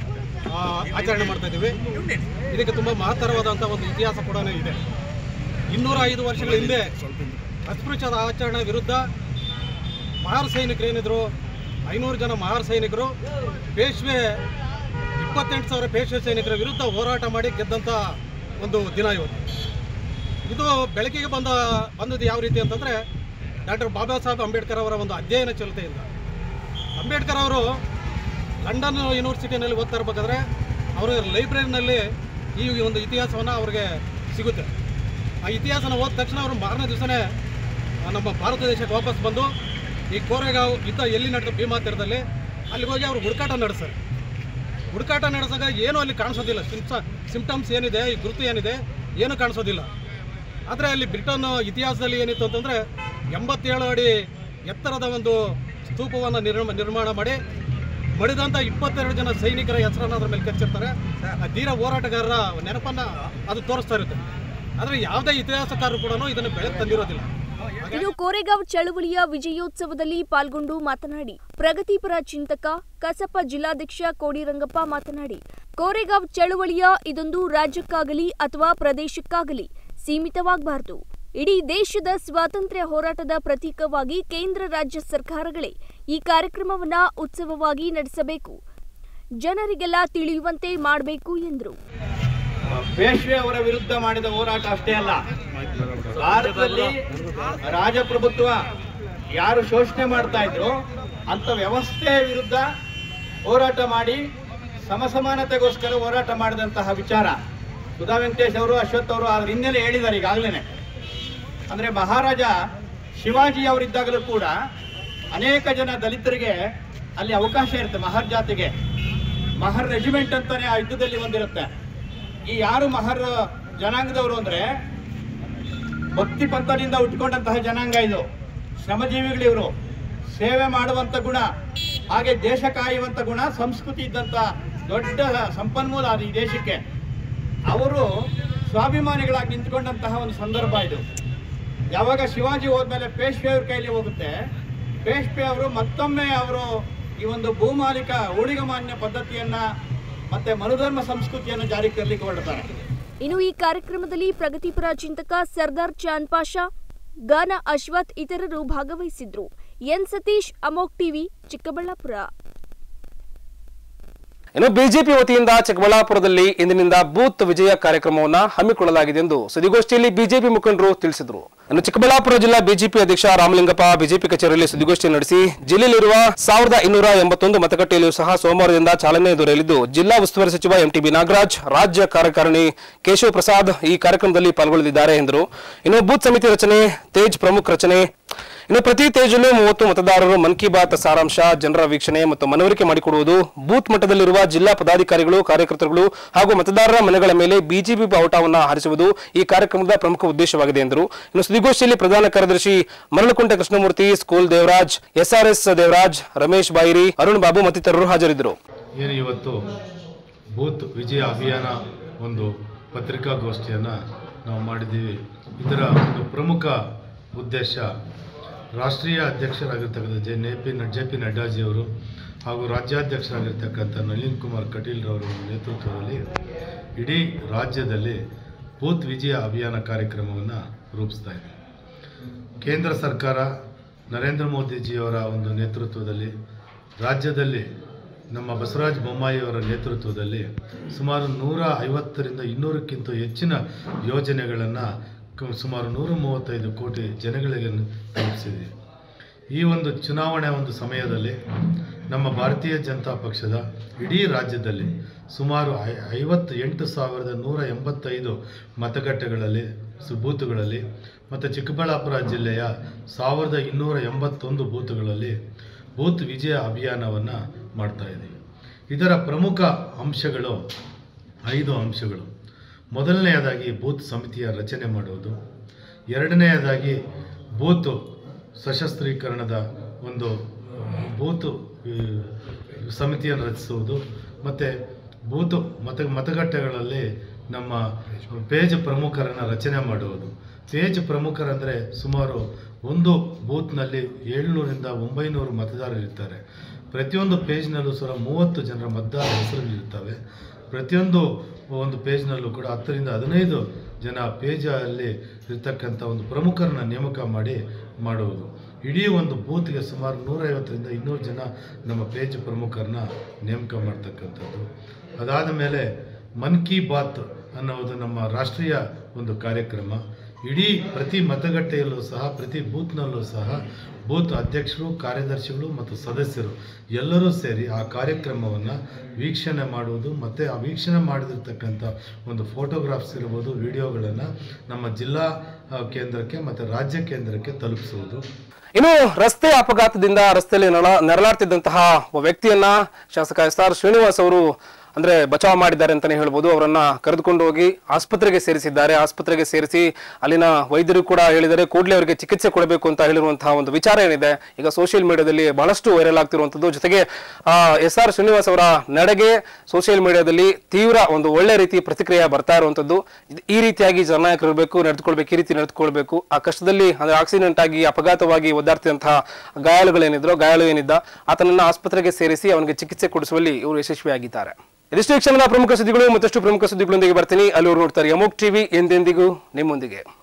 ಆಚರಣೆ ಮಾಡ್ತಾ ಇದ್ದೀವಿ ಇದಕ್ಕೆ ತುಂಬ ಮಹತ್ತರವಾದಂಥ ಒಂದು ಇತಿಹಾಸ ಕೂಡ ಇದೆ ಇನ್ನೂರ ಐದು ವರ್ಷಗಳ ಹಿಂದೆ ಅಸ್ಪೃಶ್ಯದ ಆಚರಣೆ ವಿರುದ್ಧ ಮಹಾರ್ ಸೈನಿಕರು ಏನಿದ್ರು ಐನೂರು ಜನ ಮಹಾರ್ ಸೈನಿಕರು ಪೇಶ್ವೆ ಇಪ್ಪತ್ತೆಂಟು ಸಾವಿರ ಪೇಶ್ವೆ ಸೈನಿಕರ ವಿರುದ್ಧ ಹೋರಾಟ ಮಾಡಿ ಗೆದ್ದಂಥ ಒಂದು ದಿನ ಇವತ್ತು ಇದು ಬೆಳಕಿಗೆ ಬಂದ ಬಂದದ್ದು ಯಾವ ರೀತಿ ಅಂತಂದರೆ ಡಾಕ್ಟರ್ ಬಾಬಾ ಸಾಹೇಬ್ ಅಂಬೇಡ್ಕರ್ ಅವರ ಒಂದು ಅಧ್ಯಯನ ಚಲತೆಯಿಂದ ಅಂಬೇಡ್ಕರ್ ಅವರು ಲಂಡನ್ ಯೂನಿವರ್ಸಿಟಿನಲ್ಲಿ ಓದ್ತಾ ಇರಬೇಕಾದ್ರೆ ಅವರ ಲೈಬ್ರರಿನಲ್ಲಿ ಈ ಒಂದು ಇತಿಹಾಸವನ್ನು ಅವ್ರಿಗೆ ಸಿಗುತ್ತೆ ಆ ಇತಿಹಾಸನ ಓದಿದ ತಕ್ಷಣ ಅವರು ಮಾರನೇ ದಿವಸನೇ ನಮ್ಮ ಭಾರತ ದೇಶಕ್ಕೆ ವಾಪಸ್ ಬಂದು ಈ ಕೋರೆಗಾಂವ್ ಯುದ್ಧ ಎಲ್ಲಿ ನಡೆದ ಭೀಮಾ ತೀರದಲ್ಲಿ ಅಲ್ಲಿಗೆ ಹೋಗಿ ಅವರು ಹುಡುಕಾಟ ನಡೆಸ್ತಾರೆ ಹುಡುಕಾಟ ನಡೆಸಿದಾಗ ಏನೂ ಅಲ್ಲಿ ಕಾಣಿಸೋದಿಲ್ಲ ಸಿಂಪ್ಸ ಸಿಂಪ್ಟಮ್ಸ್ ಏನಿದೆ ಈ ಗುರುತು ಏನಿದೆ ಏನೂ ಕಾಣಿಸೋದಿಲ್ಲ ಆದರೆ ಅಲ್ಲಿ ಬ್ರಿಟನ್ ಇತಿಹಾಸದಲ್ಲಿ ಏನಿತ್ತು ಅಂತಂದರೆ ಎಂಬತ್ತೇಳು ಅಡಿ ಎತ್ತರದ ಒಂದು ಸ್ತೂಪವನ್ನು ನಿರ್ಮ ನಿರ್ಮಾಣ ಮಾಡಿ ಮಡಿದಂಥ ಇಪ್ಪತ್ತೆರಡು ಜನ ಸೈನಿಕರ ಹೆಸರನ್ನು ಅದ್ರ ಮೇಲೆ ಕೆಚ್ಚಿರ್ತಾರೆ ಆ ಧೀರ ಹೋರಾಟಗಾರರ ನೆನಪನ್ನು ಅದು ತೋರಿಸ್ತಾ ಇರುತ್ತೆ ಆದರೆ ಯಾವುದೇ ಇತಿಹಾಸಕಾರರು ಕೂಡ ಇದನ್ನು ಬೆಳಕು ತಂದಿರೋದಿಲ್ಲ ಇನ್ನು ಕೋರೆಗಾಂವ್ ಚಳವಳಿಯ ವಿಜಯೋತ್ಸವದಲ್ಲಿ ಪಾಲ್ಗೊಂಡು ಮಾತನಾಡಿ ಪ್ರಗತಿಪರ ಚಿಂತಕ ಕಸಪ ಜಿಲ್ಲಾಧ್ಯಕ್ಷ ಕೋಡಿರಂಗಪ್ಪ ಮಾತನಾಡಿ ಕೋರೆಗಾಂವ್ ಚಳವಳಿಯ ಇದೊಂದು ರಾಜ್ಯಕ್ಕಾಗಲಿ ಅಥವಾ ಪ್ರದೇಶಕ್ಕಾಗಲಿ ಸೀಮಿತವಾಗಬಾರದು ಇಡೀ ದೇಶದ ಸ್ವಾತಂತ್ರ್ಯ ಹೋರಾಟದ ಪ್ರತೀಕವಾಗಿ ಕೇಂದ್ರ ರಾಜ್ಯ ಸರ್ಕಾರಗಳೇ ಈ ಕಾರ್ಯಕ್ರಮವನ್ನ ಉತ್ಸವವಾಗಿ ನಡೆಸಬೇಕು ಜನರಿಗೆಲ್ಲ ತಿಳಿಯುವಂತೆ ಮಾಡಬೇಕು ಎಂದರು ಪೇಶ್ವೆ ಅವರ ವಿರುದ್ಧ ಮಾಡಿದ ಹೋರಾಟ ಅಷ್ಟೇ ಅಲ್ಲ ಭಾರತದಲ್ಲಿ ರಾಜಪ್ರಭುತ್ವ ಯಾರು ಶೋಷಣೆ ಮಾಡ್ತಾ ಇದ್ರು ಅಂತ ವ್ಯವಸ್ಥೆಯ ವಿರುದ್ಧ ಹೋರಾಟ ಮಾಡಿ ಸಮಸಮಾನತೆಗೋಸ್ಕರ ಹೋರಾಟ ಮಾಡಿದಂತಹ ವಿಚಾರ ಸುಧಾ ವೆಂಕಟೇಶ್ ಅವರು ಅಶ್ವಥ್ ಅವರು ಅದ್ರ ಹಿನ್ನೆಲೆ ಹೇಳಿದ್ದಾರೆ ಈಗಾಗಲೇ ಅಂದ್ರೆ ಮಹಾರಾಜ ಶಿವಾಜಿ ಅವರಿದ್ದಾಗಲೂ ಕೂಡ ಅನೇಕ ಜನ ದಲಿತರಿಗೆ ಅಲ್ಲಿ ಅವಕಾಶ ಇರುತ್ತೆ ಮಹರ್ ಜಾತಿಗೆ ಮಹರ್ ರೆಜಿಮೆಂಟ್ ಅಂತಾನೆ ಆ ಯುದ್ಧದಲ್ಲಿ ಒಂದಿರುತ್ತೆ ಈ ಯಾರು ಮಹರ್ ಜನಾಂಗದವರು ಅಂದ್ರೆ ಭಕ್ತಿ ಪಂಥದಿಂದ ಹುಟ್ಕೊಂಡಂತಹ ಜನಾಂಗ ಇದು ಶ್ರಮಜೀವಿಗಳು ಇವರು ಸೇವೆ ಮಾಡುವಂತ ಗುಣ ಹಾಗೆ ದೇಶ ಕಾಯುವಂತ ಗುಣ ಸಂಸ್ಕೃತಿ ಇದ್ದಂತ ದೊಡ್ಡ ಸಂಪನ್ಮೂಲ ಅದು ಈ ದೇಶಕ್ಕೆ ಅವರು ಸ್ವಾಭಿಮಾನಿಗಳಾಗಿ ನಿಂತ್ಕೊಂಡಂತಹ ಒಂದು ಸಂದರ್ಭ ಇದು ಯಾವಾಗ ಶಿವಾಜಿ ಹೋದ್ಮೇಲೆ ಪೇಶ್ವೆ ಅವ್ರ ಕೈಲಿ ಹೋಗುತ್ತೆ ಪೇಶ್ವೆ ಅವರು ಮತ್ತೊಮ್ಮೆ ಅವರು ಈ ಒಂದು ಭೂಮಾಲಿಕ ಊಳಿಗಮಾನ್ಯ ಪದ್ಧತಿಯನ್ನ ಮತ್ತೆ ಮನುಧರ್ಮ ಸಂಸ್ಕೃತಿಯನ್ನು ಜಾರಿಗೆ ತರಲಿಕ್ಕೆ ಹೊರಡ್ತಾರೆ ಇನ್ನು ಈ ಕಾರ್ಯಕ್ರಮದಲ್ಲಿ ಪ್ರಗತಿಪರ ಚಿಂತಕ ಸರ್ದಾರ್ ಚಾಂದ್ ಪಾಷಾ ಗಾನ ಅಶ್ವಥ್ ಇತರರು ಭಾಗವಹಿಸಿದ್ರು ಎನ್ ಸತೀಶ್ ಅಮೋಕ್ ಟಿವಿ ಚಿಕ್ಕಬಳ್ಳಾಪುರ ಇನ್ನು ಬಿಜೆಪಿ ವತಿಯಿಂದ ಚಿಕ್ಕಬಳ್ಳಾಪುರದಲ್ಲಿ ಇಂದಿನಿಂದ ಬೂತ್ ವಿಜಯ ಕಾರ್ಯಕ್ರಮವನ್ನು ಹಮ್ಮಿಕೊಳ್ಳಲಾಗಿದೆ ಎಂದು ಸುದ್ದಿಗೋಷ್ಠಿಯಲ್ಲಿ ಬಿಜೆಪಿ ಮುಖಂಡರು ತಿಳಿಸಿದರು ಇನ್ನು ಚಿಕ್ಕಬಳ್ಳಾಪುರ ಜಿಲ್ಲಾ ಬಿಜೆಪಿ ಅಧ್ಯಕ್ಷ ರಾಮಲಿಂಗಪ್ಪ ಬಿಜೆಪಿ ಕಚೇರಿಯಲ್ಲಿ ಸುದ್ದಿಗೋಷ್ಠಿ ನಡೆಸಿ ಜಿಲ್ಲೆಯಲ್ಲಿರುವ ಸಾವಿರದ ಇನ್ನೂರ ಎಂಬತ್ತೊಂದು ಮತಗಟ್ಟೆಯಲ್ಲಿಯೂ ಸಹ ಸೋಮವಾರದಿಂದ ಚಾಲನೆ ದೊರೆಯಲಿದ್ದು ಜಿಲ್ಲಾ ಉಸ್ತುವಾರಿ ಸಚಿವ ಎಂಟಿಬಿ ನಾಗರಾಜ್ ರಾಜ್ಯ ಕಾರ್ಯಕಾರಿಣಿ ಕೇಶವ ಪ್ರಸಾದ್ ಈ ಕಾರ್ಯಕ್ರಮದಲ್ಲಿ ಪಾಲ್ಗೊಳ್ಳಲಿದ್ದಾರೆ ಎಂದರು ಇನ್ನು ಬೂತ್ ಸಮಿತಿ ರಚನೆ ತೇಜ್ ಪ್ರಮುಖ್ ರಚನೆ ಇನ್ನು ಪ್ರತಿ ತೇಜಲ್ಲೂ ಮೂವತ್ತು ಮತದಾರರು ಮನ್ ಕಿ ಬಾತ್ ಸಾರಾಂಶ ಜನರ ವೀಕ್ಷಣೆ ಮತ್ತು ಮನವರಿಕೆ ಮಾಡಿಕೊಡುವುದು ಬೂತ್ ಮಟ್ಟದಲ್ಲಿರುವ ಜಿಲ್ಲಾ ಪದಾಧಿಕಾರಿಗಳು ಕಾರ್ಯಕರ್ತರುಗಳು ಹಾಗೂ ಮತದಾರರ ಮನೆಗಳ ಮೇಲೆ ಬಿಜೆಪಿ ಬಾವುಟವನ್ನು ಹಾರಿಸುವುದು ಈ ಕಾರ್ಯಕ್ರಮದ ಪ್ರಮುಖ ಉದ್ದೇಶವಾಗಿದೆ ಎಂದರು ಇನ್ನು ಸುದ್ದಿಗೋಷ್ಠಿಯಲ್ಲಿ ಪ್ರಧಾನ ಕಾರ್ಯದರ್ಶಿ ಮರಳಕುಂಟೆ ಕೃಷ್ಣಮೂರ್ತಿ ಸ್ಕೂಲ್ ದೇವರಾಜ್ ಎಸ್ಆರ್ಎಸ್ ದೇವರಾಜ್ ರಮೇಶ್ ಬಾಯಿರಿ ಅರುಣ್ ಬಾಬು ಮತ್ತಿತರರು ಹಾಜರಿದ್ದರು ಏನು ಇವತ್ತು ಬೂತ್ ವಿಜಯ ಅಭಿಯಾನ ಒಂದು ಪತ್ರಿಕಾಗೋಷ್ಠಿಯನ್ನು ನಾವು ಮಾಡಿದ್ದೀವಿ ಇದರ ಒಂದು ಪ್ರಮುಖ ಉದ್ದೇಶ ರಾಷ್ಟ್ರೀಯ ಅಧ್ಯಕ್ಷರಾಗಿರ್ತಕ್ಕಂಥ ಜೆ ನೆ ಪಿ ಜೆ ಪಿ ನಡ್ಡಾಜಿಯವರು ಹಾಗೂ ರಾಜ್ಯಾಧ್ಯಕ್ಷರಾಗಿರ್ತಕ್ಕಂಥ ನಳಿನ್ ಕುಮಾರ್ ಕಟೀಲ್ರವರ ನೇತೃತ್ವದಲ್ಲಿ ಇಡೀ ರಾಜ್ಯದಲ್ಲಿ ಬೂತ್ ವಿಜಯ ಅಭಿಯಾನ ಕಾರ್ಯಕ್ರಮವನ್ನು ರೂಪಿಸ್ತಾ ಇದೆ ಕೇಂದ್ರ ಸರ್ಕಾರ ನರೇಂದ್ರ ಮೋದಿಜಿಯವರ ಒಂದು ನೇತೃತ್ವದಲ್ಲಿ ರಾಜ್ಯದಲ್ಲಿ ನಮ್ಮ ಬಸವರಾಜ ಬೊಮ್ಮಾಯಿಯವರ ನೇತೃತ್ವದಲ್ಲಿ ಸುಮಾರು ನೂರ ಐವತ್ತರಿಂದ ಇನ್ನೂರಕ್ಕಿಂತ ಹೆಚ್ಚಿನ ಯೋಜನೆಗಳನ್ನು ಸುಮಾರು ನೂರ ಮೂವತ್ತೈದು ಕೋಟಿ ಜನಗಳಿಗೆ ತಲುಪಿಸಿದೆ ಈ ಒಂದು ಚುನಾವಣೆ ಒಂದು ಸಮಯದಲ್ಲಿ ನಮ್ಮ ಭಾರತೀಯ ಜನತಾ ಪಕ್ಷದ ಇಡೀ ರಾಜ್ಯದಲ್ಲಿ ಸುಮಾರು ಐ ಐವತ್ತು ಎಂಟು ಸಾವಿರದ ನೂರ ಎಂಬತ್ತೈದು ಮತಗಟ್ಟೆಗಳಲ್ಲಿ ಸು ಬೂತುಗಳಲ್ಲಿ ಮತ್ತು ಚಿಕ್ಕಬಳ್ಳಾಪುರ ಜಿಲ್ಲೆಯ ಸಾವಿರದ ಇನ್ನೂರ ಎಂಬತ್ತೊಂದು ಬೂತುಗಳಲ್ಲಿ ಬೂತ್ ವಿಜಯ ಅಭಿಯಾನವನ್ನು ಮಾಡ್ತಾ ಇದ್ದೀವಿ ಇದರ ಪ್ರಮುಖ ಅಂಶಗಳು ಐದು ಅಂಶಗಳು ಮೊದಲನೆಯದಾಗಿ ಬೂತ್ ಸಮಿತಿಯ ರಚನೆ ಮಾಡುವುದು ಎರಡನೆಯದಾಗಿ ಬೂತು ಸಶಸ್ತ್ರೀಕರಣದ ಒಂದು ಬೂತು ಈ, ಸಮಿತಿಯನ್ನು ರಚಿಸುವುದು ಮತ್ತು ಬೂತು ಮತ ಮತಗಟ್ಟೆಗಳಲ್ಲಿ ನಮ್ಮ ಪೇಜ್ ಪ್ರಮುಖರನ್ನು ರಚನೆ ಮಾಡುವುದು ಪೇಜ್ ಪ್ರಮುಖರಂದರೆ ಸುಮಾರು ಒಂದು ಬೂತ್ನಲ್ಲಿ ಏಳ್ನೂರಿಂದ ಒಂಬೈನೂರು ಮತದಾರರು ಇರ್ತಾರೆ ಪ್ರತಿಯೊಂದು ಪೇಜ್ನಲ್ಲೂ ಸಹ ಮೂವತ್ತು ಜನರ ಮತದಾರ ಹೆಸರುಗಳಿರ್ತವೆ ಪ್ರತಿಯೊಂದು ಒಂದು ಪೇಜ್ನಲ್ಲೂ ಕೂಡ ಹತ್ತರಿಂದ ಹದಿನೈದು ಜನ ಪೇಜಲ್ಲಿ ಇರ್ತಕ್ಕಂಥ ಒಂದು ಪ್ರಮುಖರನ್ನ ನೇಮಕ ಮಾಡಿ ಮಾಡುವುದು ಇಡೀ ಒಂದು ಬೂತ್ಗೆ ಸುಮಾರು ನೂರೈವತ್ತರಿಂದ ಇನ್ನೂರು ಜನ ನಮ್ಮ ಪೇಜ್ ಪ್ರಮುಖರನ್ನ ನೇಮಕ ಮಾಡ್ತಕ್ಕಂಥದ್ದು ಅದಾದ ಮೇಲೆ ಮನ್ ಕಿ ಬಾತ್ ಅನ್ನೋದು ನಮ್ಮ ರಾಷ್ಟ್ರೀಯ ಒಂದು ಕಾರ್ಯಕ್ರಮ ಇಡೀ ಪ್ರತಿ ಮತಗಟ್ಟೆಯಲ್ಲೂ ಸಹ ಪ್ರತಿ ಬೂತ್ನಲ್ಲೂ ಸಹ ಬೂತ್ ಅಧ್ಯಕ್ಷರು ಕಾರ್ಯದರ್ಶಿಗಳು ಮತ್ತು ಸದಸ್ಯರು ಎಲ್ಲರೂ ಸೇರಿ ಆ ಕಾರ್ಯಕ್ರಮವನ್ನು ವೀಕ್ಷಣೆ ಮಾಡುವುದು ಮತ್ತು ಆ ವೀಕ್ಷಣೆ ಮಾಡಿದಿರ್ತಕ್ಕಂಥ ಒಂದು ಫೋಟೋಗ್ರಾಫ್ಸ್ ಇರ್ಬೋದು ವಿಡಿಯೋಗಳನ್ನು ನಮ್ಮ ಜಿಲ್ಲಾ ಆ, ಕೇಂದ್ರಕ್ಕೆ ಮತ್ತು ರಾಜ್ಯ ಕೇಂದ್ರಕ್ಕೆ ತಲುಪಿಸುವುದು ಇನ್ನು ರಸ್ತೆ ಅಪಘಾತದಿಂದ ರಸ್ತೆಯಲ್ಲಿ ನಳ ನೆರಳಾಡ್ತಿದ್ದಂತಹ ಒಬ್ಬ ವ್ಯಕ್ತಿಯನ್ನ ಶಾಸಕ ಎಸ್ ಆರ್ ಶ್ರೀನಿವಾಸ್ ಅವರು ಅಂದ್ರೆ ಬಚಾವ್ ಮಾಡಿದ್ದಾರೆ ಅಂತಾನೆ ಹೇಳ್ಬೋದು ಅವರನ್ನ ಕರೆದುಕೊಂಡು ಹೋಗಿ ಆಸ್ಪತ್ರೆಗೆ ಸೇರಿಸಿದ್ದಾರೆ ಆಸ್ಪತ್ರೆಗೆ ಸೇರಿಸಿ ಅಲ್ಲಿನ ವೈದ್ಯರು ಕೂಡ ಹೇಳಿದ್ದಾರೆ ಕೂಡಲೇ ಅವರಿಗೆ ಚಿಕಿತ್ಸೆ ಕೊಡಬೇಕು ಅಂತ ಹೇಳಿರುವಂತಹ ಒಂದು ವಿಚಾರ ಏನಿದೆ ಈಗ ಸೋಷಿಯಲ್ ಮೀಡಿಯಾದಲ್ಲಿ ಬಹಳಷ್ಟು ವೈರಲ್ ಆಗ್ತಿರುವಂತದ್ದು ಜೊತೆಗೆ ಎಸ್ ಆರ್ ಶ್ರೀನಿವಾಸ್ ಅವರ ನಡೆಗೆ ಸೋಷಿಯಲ್ ಮೀಡಿಯಾದಲ್ಲಿ ತೀವ್ರ ಒಂದು ಒಳ್ಳೆ ರೀತಿ ಪ್ರತಿಕ್ರಿಯೆ ಬರ್ತಾ ಇರುವಂತದ್ದು ಇದ್- ಈ ರೀತಿಯಾಗಿ ಜನನಾಯಕರು ಇರಬೇಕು ನಡೆದುಕೊಳ್ಬೇಕು ಈ ರೀತಿ ನಡೆದುಕೊಳ್ಬೇಕು ಆ ಕಷ್ಟದಲ್ಲಿ ಅಂದ್ರೆ ಆಕ್ಸಿಡೆಂಟ್ ಆಗಿ ಅಪಘಾತವಾಗಿ ಒದ್ದಾಡ್ತಿದಂತಹ ಗಾಯಾಳುಗಳೇನಿದ್ರು ಗಾಯಾಳು ಏನಿದ್ದ ಆತನನ್ನ ಆಸ್ಪತ್ರೆಗೆ ಸೇರಿಸಿ ಅವನಿಗೆ ಚಿಕಿತ್ಸೆ ಕೊಡಿಸುವಲ್ಲಿ ಇವರು ಯಶಸ್ವಿಯಾಗಿದ್ದಾರೆ ಇದಿಷ್ಟು ಈ ಕ್ಷಣದ ಪ್ರಮುಖ ಸುದ್ದಿಗಳು ಮತ್ತಷ್ಟು ಪ್ರಮುಖ ಸುದ್ದಿಗಳೊಂದಿಗೆ ಬರ್ತೀನಿ ಅಲ್ಲಿ ನೋಡ್ತಾರೆ ಯಮೋಕ್ ಟಿವಿ ಎಂದೆಂದಿಗೂ ನಿಮ್ಮೊಂದಿಗೆ